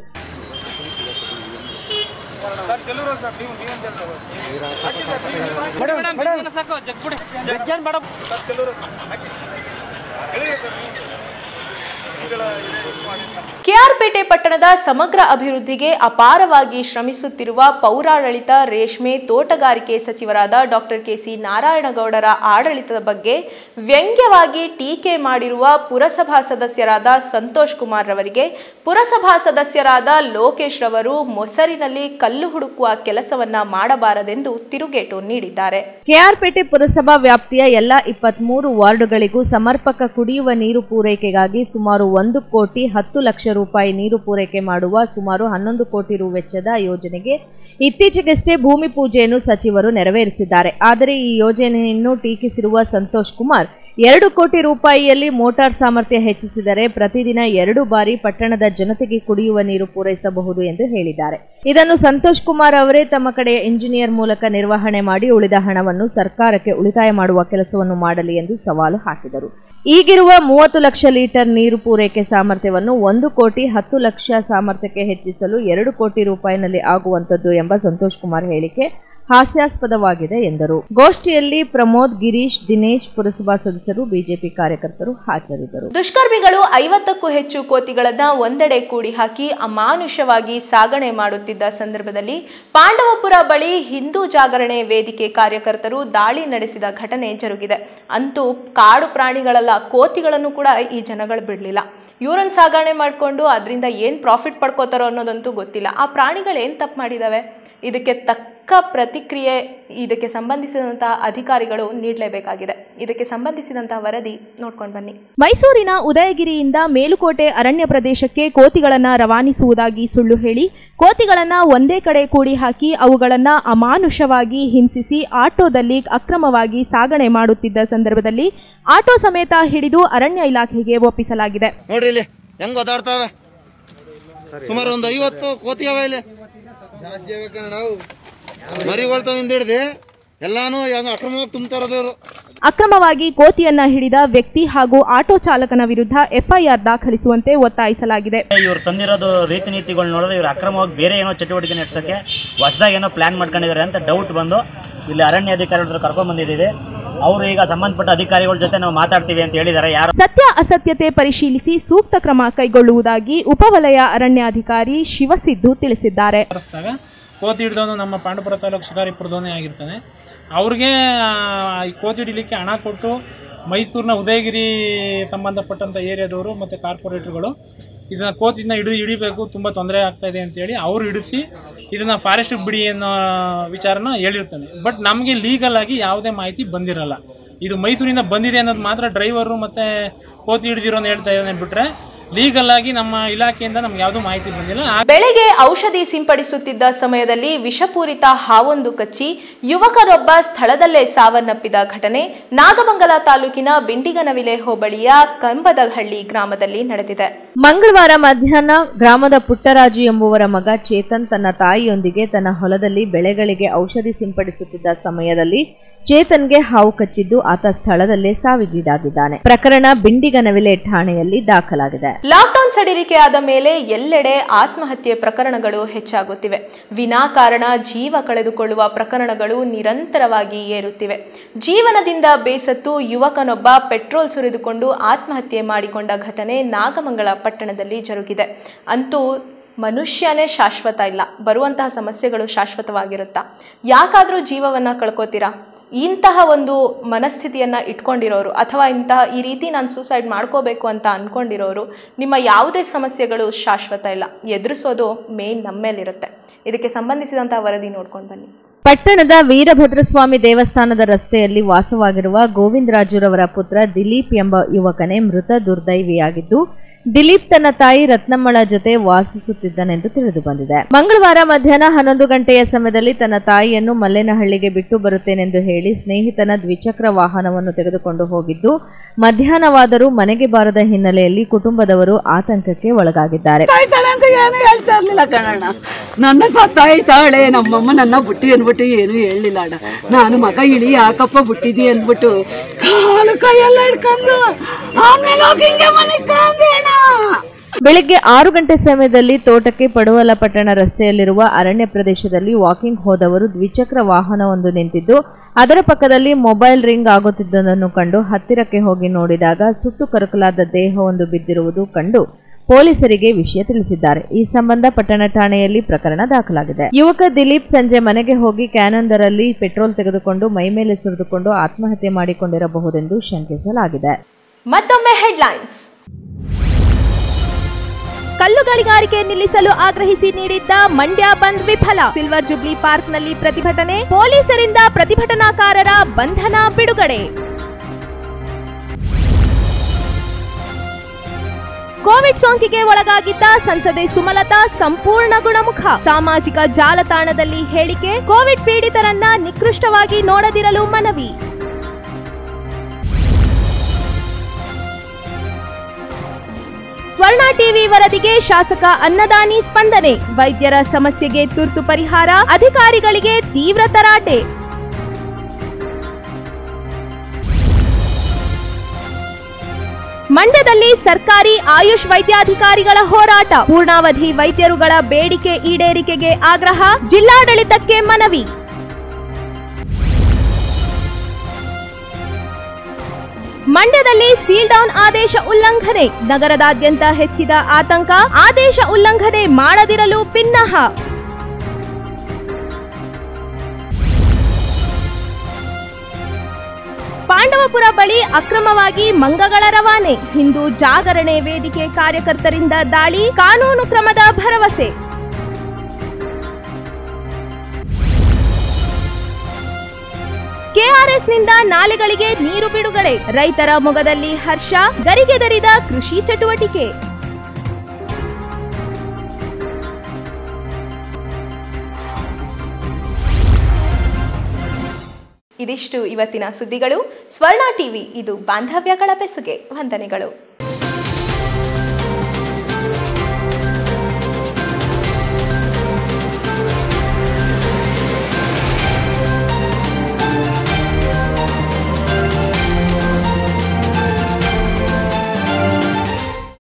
ಕೆಆರ್ಪೇಟೆ ಪಟ್ಟಣದ ಸಮಗ್ರ ಅಭಿವೃದ್ಧಿಗೆ ಅಪಾರವಾಗಿ ಶ್ರಮಿಸುತ್ತಿರುವ ಪೌರಾಡಳಿತ ರೇಷ್ಮೆ ತೋಟಗಾರಿಕೆ ಸಚಿವರಾದ ಡಾಕ್ಟರ್ ಕೆಸಿ ನಾರಾಯಣಗೌಡರ ಆಡಳಿತದ ಬಗ್ಗೆ ವ್ಯಂಗ್ಯವಾಗಿ ಟೀಕೆ ಮಾಡಿರುವ ಪುರಸಭಾ ಸದಸ್ಯರಾದ ಸಂತೋಷ್ ಕುಮಾರ್ ರವರಿಗೆ ಪುರಸಭಾ ಸದಸ್ಯರಾದ ಲೋಕೇಶ್ ರವರು ಮೊಸರಿನಲ್ಲಿ ಕಲ್ಲು ಹುಡುಕುವ ಕೆಲಸವನ್ನ ಮಾಡಬಾರದೆಂದು ತಿರುಗೇಟು ನೀಡಿದ್ದಾರೆ ಕೆಆರ್ಪೇಟೆ ಪುರಸಭಾ ವ್ಯಾಪ್ತಿಯ ಎಲ್ಲ ಇಪ್ಪತ್ಮೂರು ವಾರ್ಡುಗಳಿಗೂ ಸಮರ್ಪಕ ಕುಡಿಯುವ ನೀರು ಪೂರೈಕೆಗಾಗಿ ಸುಮಾರು ಒಂದು ಕೋಟಿ ಹತ್ತು ಲಕ್ಷ ರೂಪಾಯಿ ನೀರು ಪೂರೈಕೆ ಮಾಡುವ ಸುಮಾರು ಹನ್ನೊಂದು ಕೋಟಿ ರು ವೆಚ್ಚದ ಯೋಜನೆಗೆ ಇತ್ತೀಚೆಗಷ್ಟೇ ಭೂಮಿ ಪೂಜೆಯನ್ನು ಸಚಿವರು ನೆರವೇರಿಸಿದ್ದಾರೆ ಆದರೆ ಈ ಯೋಜನೆಯನ್ನು ಟೀಕಿಸಿರುವ ಸಂತೋಷ್ ಕುಮಾರ್ ಎರಡು ಕೋಟಿ ರೂಪಾಯಿಯಲ್ಲಿ ಮೋಟಾರ್ ಸಾಮರ್ಥ್ಯ ಹೆಚ್ಚಿಸಿದರೆ ಪ್ರತಿದಿನ ಎರಡು ಬಾರಿ ಪಟ್ಟಣದ ಜನತೆಗೆ ಕುಡಿಯುವ ನೀರು ಪೂರೈಸಬಹುದು ಎಂದು ಹೇಳಿದ್ದಾರೆ ಇದನ್ನು ಸಂತೋಷ್ ಕುಮಾರ್ ಅವರೇ ತಮ್ಮ ಕಡೆಯ ಇಂಜಿನಿಯರ್ ಮೂಲಕ ನಿರ್ವಹಣೆ ಮಾಡಿ ಉಳಿದ ಹಣವನ್ನು ಸರ್ಕಾರಕ್ಕೆ ಉಳಿತಾಯ ಮಾಡುವ ಕೆಲಸವನ್ನು ಮಾಡಲಿ ಎಂದು ಸವಾಲು ಹಾಕಿದರು ಈಗಿರುವ ಮೂವತ್ತು ಲಕ್ಷ ಲೀಟರ್ ನೀರು ಪೂರೈಕೆ ಸಾಮರ್ಥ್ಯವನ್ನು ಒಂದು ಕೋಟಿ ಹತ್ತು ಲಕ್ಷ ಸಾಮರ್ಥ್ಯಕ್ಕೆ ಹೆಚ್ಚಿಸಲು ಎರಡು ಕೋಟಿ ರೂಪಾಯಿನಲ್ಲಿ ಆಗುವಂತದ್ದು ಎಂಬ ಸಂತೋಷ್ ಕುಮಾರ್ ಹೇಳಿಕೆ ಹಾಸ್ಯಾಸ್ಪದವಾಗಿದೆ ಎಂದರು ಗೋಷ್ಠಿಯಲ್ಲಿ ಪ್ರಮೋದ್ ಗಿರೀಶ್ ದಿನೇಶ್ ಪುರಸಭಾ ಸದಸ್ಯರು ಬಿಜೆಪಿ ಕಾರ್ಯಕರ್ತರು ಹಾಜರಿದ್ದರು ದುಷ್ಕರ್ಮಿಗಳು ಐವತ್ತಕ್ಕೂ ಹೆಚ್ಚು ಕೋತಿಗಳನ್ನ ಒಂದೆಡೆ ಕೂಡಿ ಹಾಕಿ ಅಮಾನುಷವಾಗಿ ಸಾಗಣೆ ಮಾಡುತ್ತಿದ್ದ ಸಂದರ್ಭದಲ್ಲಿ ಪಾಂಡವಪುರ ಬಳಿ ಹಿಂದೂ ಜಾಗರಣೆ ವೇದಿಕೆ ಕಾರ್ಯಕರ್ತರು ದಾಳಿ ನಡೆಸಿದ ಘಟನೆ ಜರುಗಿದೆ ಅಂತೂ ಕಾಡು ಪ್ರಾಣಿಗಳಲ್ಲ ಕೋತಿಗಳನ್ನು ಕೂಡ ಈ ಜನಗಳು ಬಿಡಲಿಲ್ಲ ಇವರನ್ನು ಸಾಗಣೆ ಮಾಡಿಕೊಂಡು ಅದರಿಂದ ಏನು ಪ್ರಾಫಿಟ್ ಪಡ್ಕೋತಾರೋ ಅನ್ನೋದಂತೂ ಗೊತ್ತಿಲ್ಲ ಆ ಪ್ರಾಣಿಗಳು ಏನು ತಪ್ಪು ಮಾಡಿದಾವೆ ಇದಕ್ಕೆ ತಕ್ಕ ಪ್ರತಿಕ್ರಿಯೆ ಇದಕ್ಕೆ ಸಂಬಂಧಿಸಿದಂತಹ ಅಧಿಕಾರಿಗಳು ನೀಡಲೇಬೇಕಾಗಿದೆ ಇದಕ್ಕೆ ಸಂಬಂಧಿಸಿದಂತಹ ವರದಿ ನೋಡ್ಕೊಂಡು ಬನ್ನಿ ಮೈಸೂರಿನ ಉದಯಗಿರಿಯಿಂದ ಮೇಲುಕೋಟೆ ಅರಣ್ಯ ಪ್ರದೇಶಕ್ಕೆ ಕೋತಿಗಳನ್ನ ರವಾನಿಸುವುದಾಗಿ ಸುಳ್ಳು ಹೇಳಿ ಕೋತಿಗಳನ್ನ ಒಂದೇ ಕಡೆ ಕೂಡಿ ಹಾಕಿ ಅವುಗಳನ್ನ ಅಮಾನುಷವಾಗಿ ಹಿಂಸಿಸಿ ಆಟೋದಲ್ಲಿ ಅಕ್ರಮವಾಗಿ ಸಾಗಣೆ ಮಾಡುತ್ತಿದ್ದ ಸಂದರ್ಭದಲ್ಲಿ ಆಟೋ ಸಮೇತ ಹಿಡಿದು ಅರಣ್ಯ ಇಲಾಖೆಗೆ ಒಪ್ಪಿಸಲಾಗಿದೆ ನೋಡ್ರಿ ಇಲ್ಲಿ ಹೆಂಗ್ ಒದಾಡ್ತಾವೆ ಸುಮಾರು ಒಂದು ಐವತ್ತು ಕೋತಿ ಅವ ಇಲ್ಲಿ ಜಾಸ್ತಿ ಆಗ್ಬೇಕಣ್ಣ ನಾವು ಮರಿಗೊಳ್ತಾವ ಹಿಂದಿಡ್ದು ಎಲ್ಲಾನು ಯಾವ್ದು ಅಕ್ರಮವಾಗಿ ತುಂಬ್ತಾ ಇರೋದು ಇವ್ರು. ಅಕ್ರಮವಾಗಿ ಕೋತಿಯನ್ನ ಹಿಡಿದ ವ್ಯಕ್ತಿ ಹಾಗೂ ಆಟೋ ಚಾಲಕನ ವಿರುದ್ಧ ಎಫ್ಐಆರ್ ದಾಖಲಿಸುವಂತೆ ಒತ್ತಾಯಿಸಲಾಗಿದೆ ಇವ್ರು ತಂದಿರೋದು ರೀತಿ ನೀತಿಗಳು ನೋಡಿದ್ರೆ ಇವ್ರು ಅಕ್ರಮವಾಗಿ ಬೇರೆ ಏನೋ ಚಟುವಟಿಕೆ ನಡೆಸೋಕ್ಕೆ ಹೊಸದಾಗಿ ಏನೋ ಪ್ಲಾನ್ ಮಾಡ್ಕೊಂಡಿದ್ದಾರೆ ಅಂತ ಡೌಟ್ ಬಂದು ಇಲ್ಲಿ ಅರಣ್ಯ ಅಧಿಕಾರಿಗಳ ಹತ್ರ ಕರ್ಕೊಂಡ್ ಬಂದಿದ್ದೀವಿ ಅವರು ಈಗ ಸಂಬಂಧಪಟ್ಟ ಅಧಿಕಾರಿಗಳ ಜೊತೆ ನಾವು ಮಾತಾಡ್ತೀವಿ ಅಂತ ಹೇಳಿದ್ದಾರೆ ಯಾರು ಸತ್ಯ ಅಸತ್ಯತೆ ಪರಿಶೀಲಿಸಿ ಸೂಕ್ತ ಕ್ರಮ ಕೈಗೊಳ್ಳುವುದಾಗಿ ಉಪವಲಯ ಅರಣ್ಯಾಧಿಕಾರಿ ಶಿವಸಿದ್ದು ತಿಳಿಸಿದ್ದಾರೆ ಕೋತಿ ಹಿಡಿದವನು ನಮ್ಮ ಪಾಂಡವಪುರ ತಾಲೂಕು ಶಿಕಾರಿಪುರದವನೇ ಆಗಿರ್ತಾನೆ ಅವ್ರಿಗೆ ಆ, ಈ ಕೋತಿ ಹಿಡಿಲಿಕ್ಕೆ ಹಣ ಕೊಟ್ಟು ಮೈಸೂರಿನ ಉದಯಗಿರಿ ಸಂಬಂಧಪಟ್ಟಂಥ ಏರಿಯಾದವರು ಮತ್ತು ಕಾರ್ಪೊರೇಟರ್ಗಳು ಇದನ್ನ ಕೋತಿನ ಹಿಡಿ ಹಿಡಿಬೇಕು ತುಂಬ ತೊಂದರೆ ಆಗ್ತಾ ಇದೆ ಅಂತೇಳಿ ಅವ್ರು ಹಿಡಿಸಿ ಇದನ್ನ ಫಾರೆಸ್ಟ್ ಬಿಡಿ ಅನ್ನೋ ವಿಚಾರನ ಹೇಳಿರ್ತಾನೆ ಬಟ್ ನಮಗೆ ಲೀಗಲ್ ಆಗಿ ಯಾವುದೇ ಮಾಹಿತಿ ಬಂದಿರಲ್ಲ ಇದು ಮೈಸೂರಿಂದ ಬಂದಿದೆ ಅನ್ನೋದು ಮಾತ್ರ ಡ್ರೈವರು ಮತ್ತು ಕೋತಿ ಹಿಡಿದಿರೋನು ಹೇಳ್ತಾ ಇದ್ದಾನೆ ಬಿಟ್ರೆ ಲೀಗಲ್ ಆಗಿ ನಮ್ಮ ಇಲಾಖೆಯಿಂದ ನಮ್ಗೆ ಯಾವುದೂ ಮಾಹಿತಿ ಬಂದಿಲ್ಲ ಆ- ಬೆಳೆಗೆ ಔಷಧಿ ಸಿಂಪಡಿಸುತ್ತಿದ್ದ ಸಮಯದಲ್ಲಿ ವಿಷಪೂರಿತ ಹಾವೊಂದು ಕಚ್ಚಿ ಯುವಕರೊಬ್ಬ ಸ್ಥಳದಲ್ಲೇ ಸಾವನ್ನಪ್ಪಿದ ಘಟನೆ ನಾಗಮಂಗಲ ತಾಲೂಕಿನ ಬಿಂಡಿಗನವಿಲೆ ಹೋಬಳಿಯ ಕಂಬದಹಳ್ಳಿ ಗ್ರಾಮದಲ್ಲಿ ನಡೆದಿದೆ ಮಂಗಳವಾರ ಮಧ್ಯಾಹ್ನ ಗ್ರಾಮದ ಪುಟ್ಟರಾಜು ಎಂಬುವರ ಮಗ ಚೇತನ್ ತನ್ನ ತಾಯಿಯೊಂದಿಗೆ ತನ್ನ ಹೊಲದಲ್ಲಿ ಬೆಳೆಗಳಿಗೆ ಔಷಧಿ ಸಿಂಪಡಿಸುತ್ತಿದ್ದ ಸಮಯದಲ್ಲಿ ಚೇತನ್ಗೆ ಹಾವು ಕಚ್ಚಿದ್ದು ಆತ ಸ್ಥಳದಲ್ಲೇ ಸಾವಿಗೀಡಾಗಿದ್ದಾನೆ ಪ್ರಕರಣ ಬಿಂಡಿಗನವಿಲೆ ಠಾಣೆಯಲ್ಲಿ ದಾಖಲಾಗಿದೆ ಲಾಕ್ಡೌನ್ ಸಡಿಲಿಕೆ ಆದ ಮೇಲೆ ಎಲ್ಲೆಡೆ ಆತ್ಮಹತ್ಯೆ ಪ್ರಕರಣಗಳು ಹೆಚ್ಚಾಗುತ್ತಿವೆ ವಿನಾಕಾರಣ ಜೀವ ಕಳೆದುಕೊಳ್ಳುವ ಪ್ರಕರಣಗಳು ನಿರಂತರವಾಗಿ ಏರುತ್ತಿವೆ ಜೀವನದಿಂದ ಬೇಸತ್ತು ಯುವಕನೊಬ್ಬ ಪೆಟ್ರೋಲ್ ಸುರಿದುಕೊಂಡು ಆತ್ಮಹತ್ಯೆ ಮಾಡಿಕೊಂಡ ಘಟನೆ ನಾಗಮಂಗಲ ಪಟ್ಟಣದಲ್ಲಿ ಜರುಗಿದೆ ಅಂತೂ ಮನುಷ್ಯನೇ ಶಾಶ್ವತ ಇಲ್ಲ ಬರುವಂತಹ ಸಮಸ್ಯೆಗಳು ಶಾಶ್ವತವಾಗಿರುತ್ತಾ ಯಾಕಾದರೂ ಜೀವವನ್ನ ಕಳ್ಕೊತೀರಾ ಇಂತಹ ಒಂದು ಮನಸ್ಥಿತಿಯನ್ನ ಇಟ್ಕೊಂಡಿರೋರು ಅಥವಾ ಇಂತಹ ಈ ರೀತಿ ನಾನು ಸೂಸೈಡ್ ಮಾಡ್ಕೋಬೇಕು ಅಂತ ಅನ್ಕೊಂಡಿರೋರು ನಿಮ್ಮ ಯಾವುದೇ ಸಮಸ್ಯೆಗಳು ಶಾಶ್ವತ ಇಲ್ಲ ಎದುರಿಸೋದು ಮೇನ್ ನಮ್ಮ ಮೇಲಿರುತ್ತೆ ಇದಕ್ಕೆ ಸಂಬಂಧಿಸಿದಂತಹ ವರದಿ ನೋಡ್ಕೊಂಡು ಬನ್ನಿ ಪಟ್ಟಣದ ವೀರಭದ್ರಸ್ವಾಮಿ ದೇವಸ್ಥಾನದ ರಸ್ತೆಯಲ್ಲಿ ವಾಸವಾಗಿರುವ ಗೋವಿಂದರಾಜುರವರ ಪುತ್ರ ದಿಲೀಪ್ ಎಂಬ ಯುವಕನೇ ಮೃತ ದುರ್ದೈವಿಯಾಗಿದ್ದು ದಿಲೀಪ್ ತನ್ನ ತಾಯಿ ರತ್ನಮ್ಮಳ ಜೊತೆ ವಾಸಿಸುತ್ತಿದ್ದನೆಂದು ತಿಳಿದು ಬಂದಿದೆ ಮಂಗಳವಾರ ಮಧ್ಯಾಹ್ನ ಹನ್ನೊಂದು ಗಂಟೆಯ ಸಮಯದಲ್ಲಿ ತನ್ನ ತಾಯಿಯನ್ನು ಮಲ್ಲೇನಹಳ್ಳಿಗೆ ಬಿಟ್ಟು ಬರುತ್ತೇನೆಂದು ಹೇಳಿ ಸ್ನೇಹಿತನ ದ್ವಿಚಕ್ರ ವಾಹನವನ್ನು ತೆಗೆದುಕೊಂಡು ಹೋಗಿದ್ದು ಮಧ್ಯಾಹ್ನವಾದರೂ ಮನೆಗೆ ಬಾರದ ಹಿನ್ನೆಲೆಯಲ್ಲಿ ಕುಟುಂಬದವರು ಆತಂಕಕ್ಕೆ ಒಳಗಾಗಿದ್ದಾರೆ ಸಾಯ್ತಾಳೆ ಅಂತ ಏನು ಹೇಳ್ತಾ ಇರ್ಲಿಲ್ಲ ಕಣಣ್ಣ ನನ್ನ ಸತ್ತಾಯ್ತಾಳೆ ನಮ್ಮಮ್ಮ ನನ್ನ ಬುಟ್ಟಿ ಅಂದ್ಬಿಟ್ಟು ಏನು ಹೇಳಲಿಲ್ಲ ಅಣ್ಣ ನಾನು ಮಗ ಇಳಿ ಯಾಕಪ್ಪ ಬುಟ್ಟಿದಿ ಅಂದ್ಬಿಟ್ಟು ಕಾಲು ಕೈಯೆಲ್ಲ ಹಿಡ್ಕೊಂಡು ಆಮೇಲೆ ಹೋಗಿ ಹಿಂಗೆ ಮನೆಗೆ ಕಳ್ದೆ ಅಣ್ಣ ಬೆಳಿಗ್ಗೆ ಆರು ಗಂಟೆ ಸಮಯದಲ್ಲಿ ತೋಟಕ್ಕೆ ಪಡುವಲ ಪಟ್ಟಣ ರಸ್ತೆಯಲ್ಲಿರುವ ಅರಣ್ಯ ಪ್ರದೇಶದಲ್ಲಿ ವಾಕಿಂಗ್ ಹೋದವರು ದ್ವಿಚಕ್ರ ವಾಹನವೊಂದು ನಿಂತಿದ್ದು ಅದರ ಪಕ್ಕದಲ್ಲಿ ಮೊಬೈಲ್ ರಿಂಗ್ ಆಗುತ್ತಿದ್ದುದನ್ನು ಕಂಡು ಹತ್ತಿರಕ್ಕೆ ಹೋಗಿ ನೋಡಿದಾಗ ಸುಟ್ಟು ಕರಕಲಾದ ದೇಹವೊಂದು ಬಿದ್ದಿರುವುದು ಕಂಡು ಪೊಲೀಸರಿಗೆ ವಿಷಯ ತಿಳಿಸಿದ್ದಾರೆ ಈ ಸಂಬಂಧ ಪಟ್ಟಣ ಠಾಣೆಯಲ್ಲಿ ಪ್ರಕರಣ ದಾಖಲಾಗಿದೆ ಯುವಕ ದಿಲೀಪ್ ಸಂಜೆ ಮನೆಗೆ ಹೋಗಿ ಕ್ಯಾನೊಂದರಲ್ಲಿ ಪೆಟ್ರೋಲ್ ತೆಗೆದುಕೊಂಡು ಮೈಮೇಲೆ ಸುರಿದುಕೊಂಡು ಆತ್ಮಹತ್ಯೆ ಮಾಡಿಕೊಂಡಿರಬಹುದೆಂದು ಶಂಕಿಸಲಾಗಿದೆ ಮತ್ತೊಮ್ಮೆ ಹೆಡ್ಲೈನ್ಸ್ ಕಲ್ಲು ಗಣಿಗಾರಿಕೆ ನಿಲ್ಲಿಸಲು ಆಗ್ರಹಿಸಿ ನೀಡಿದ್ದ ಮಂಡ್ಯ ಬಂದ್ ವಿಫಲ ಸಿಲ್ವರ್ ಜುಬ್ಲಿ ಪಾರ್ಕ್ನಲ್ಲಿ ಪ್ರತಿಭಟನೆ ಪೊಲೀಸರಿಂದ ಪ್ರತಿಭಟನಾಕಾರರ ಬಂಧನ ಬಿಡುಗಡೆ ಕೋವಿಡ್ ಸೋಂಕಿಗೆ ಒಳಗಾಗಿದ್ದ ಸಂಸದೆ ಸುಮಲತಾ ಸಂಪೂರ್ಣ ಗುಣಮುಖ ಸಾಮಾಜಿಕ ಜಾಲತಾಣದಲ್ಲಿ ಹೇಳಿಕೆ ಕೋವಿಡ್ ಪೀಡಿತರನ್ನ ನಿಕೃಷ್ಟವಾಗಿ ನೋಡದಿರಲು ಮನವಿ ಸ್ವರ್ಣ ಟಿವಿ ವರದಿಗೆ ಶಾಸಕ ಅನ್ನದಾನಿ ಸ್ಪಂದನೆ ವೈದ್ಯರ ಸಮಸ್ಯೆಗೆ ತುರ್ತು ಪರಿಹಾರ ಅಧಿಕಾರಿಗಳಿಗೆ ತೀವ್ರ ತರಾಟೆ ಮಂಡ್ಯದಲ್ಲಿ ಸರ್ಕಾರಿ ಆಯುಷ್ ವೈದ್ಯಾಧಿಕಾರಿಗಳ ಹೋರಾಟ ಪೂರ್ಣಾವಧಿ ವೈದ್ಯರುಗಳ ಬೇಡಿಕೆ ಈಡೇರಿಕೆಗೆ ಆಗ್ರಹ ಜಿಲ್ಲಾಡಳಿತಕ್ಕೆ ಮನವಿ ಮಂಡ್ಯದಲ್ಲಿ ಸೀಲ್ ಡೌನ್ ಆದೇಶ ಉಲ್ಲಂಘನೆ ನಗರದಾದ್ಯಂತ ಹೆಚ್ಚಿದ ಆತಂಕ ಆದೇಶ ಉಲ್ಲಂಘನೆ ಮಾಡದಿರಲು ಪಿನ್ನಹ ಪಾಂಡವಪುರ ಬಳಿ ಅಕ್ರಮವಾಗಿ ಮಂಗಗಳ ರವಾನೆ ಹಿಂದೂ ಜಾಗರಣೆ ವೇದಿಕೆ ಕಾರ್ಯಕರ್ತರಿಂದ ದಾಳಿ ಕಾನೂನು ಕ್ರಮದ ಭರವಸೆ ಕೆಆರ್ಎಸ್ನಿಂದ ನಾಲೆಗಳಿಗೆ ನೀರು ಬಿಡುಗಡೆ ರೈತರ ಮೊಗದಲ್ಲಿ ಹರ್ಷ ಗರಿಗೆದರಿದ ಕೃಷಿ ಚಟುವಟಿಕೆ ಇದಿಷ್ಟು ಇವತ್ತಿನ ಸುದ್ದಿಗಳು ಸ್ವರ್ಣ ಟಿವಿ ಇದು ಬಾಂಧವ್ಯಗಳ ಬೆಸುಗೆ ವಂದನೆಗಳು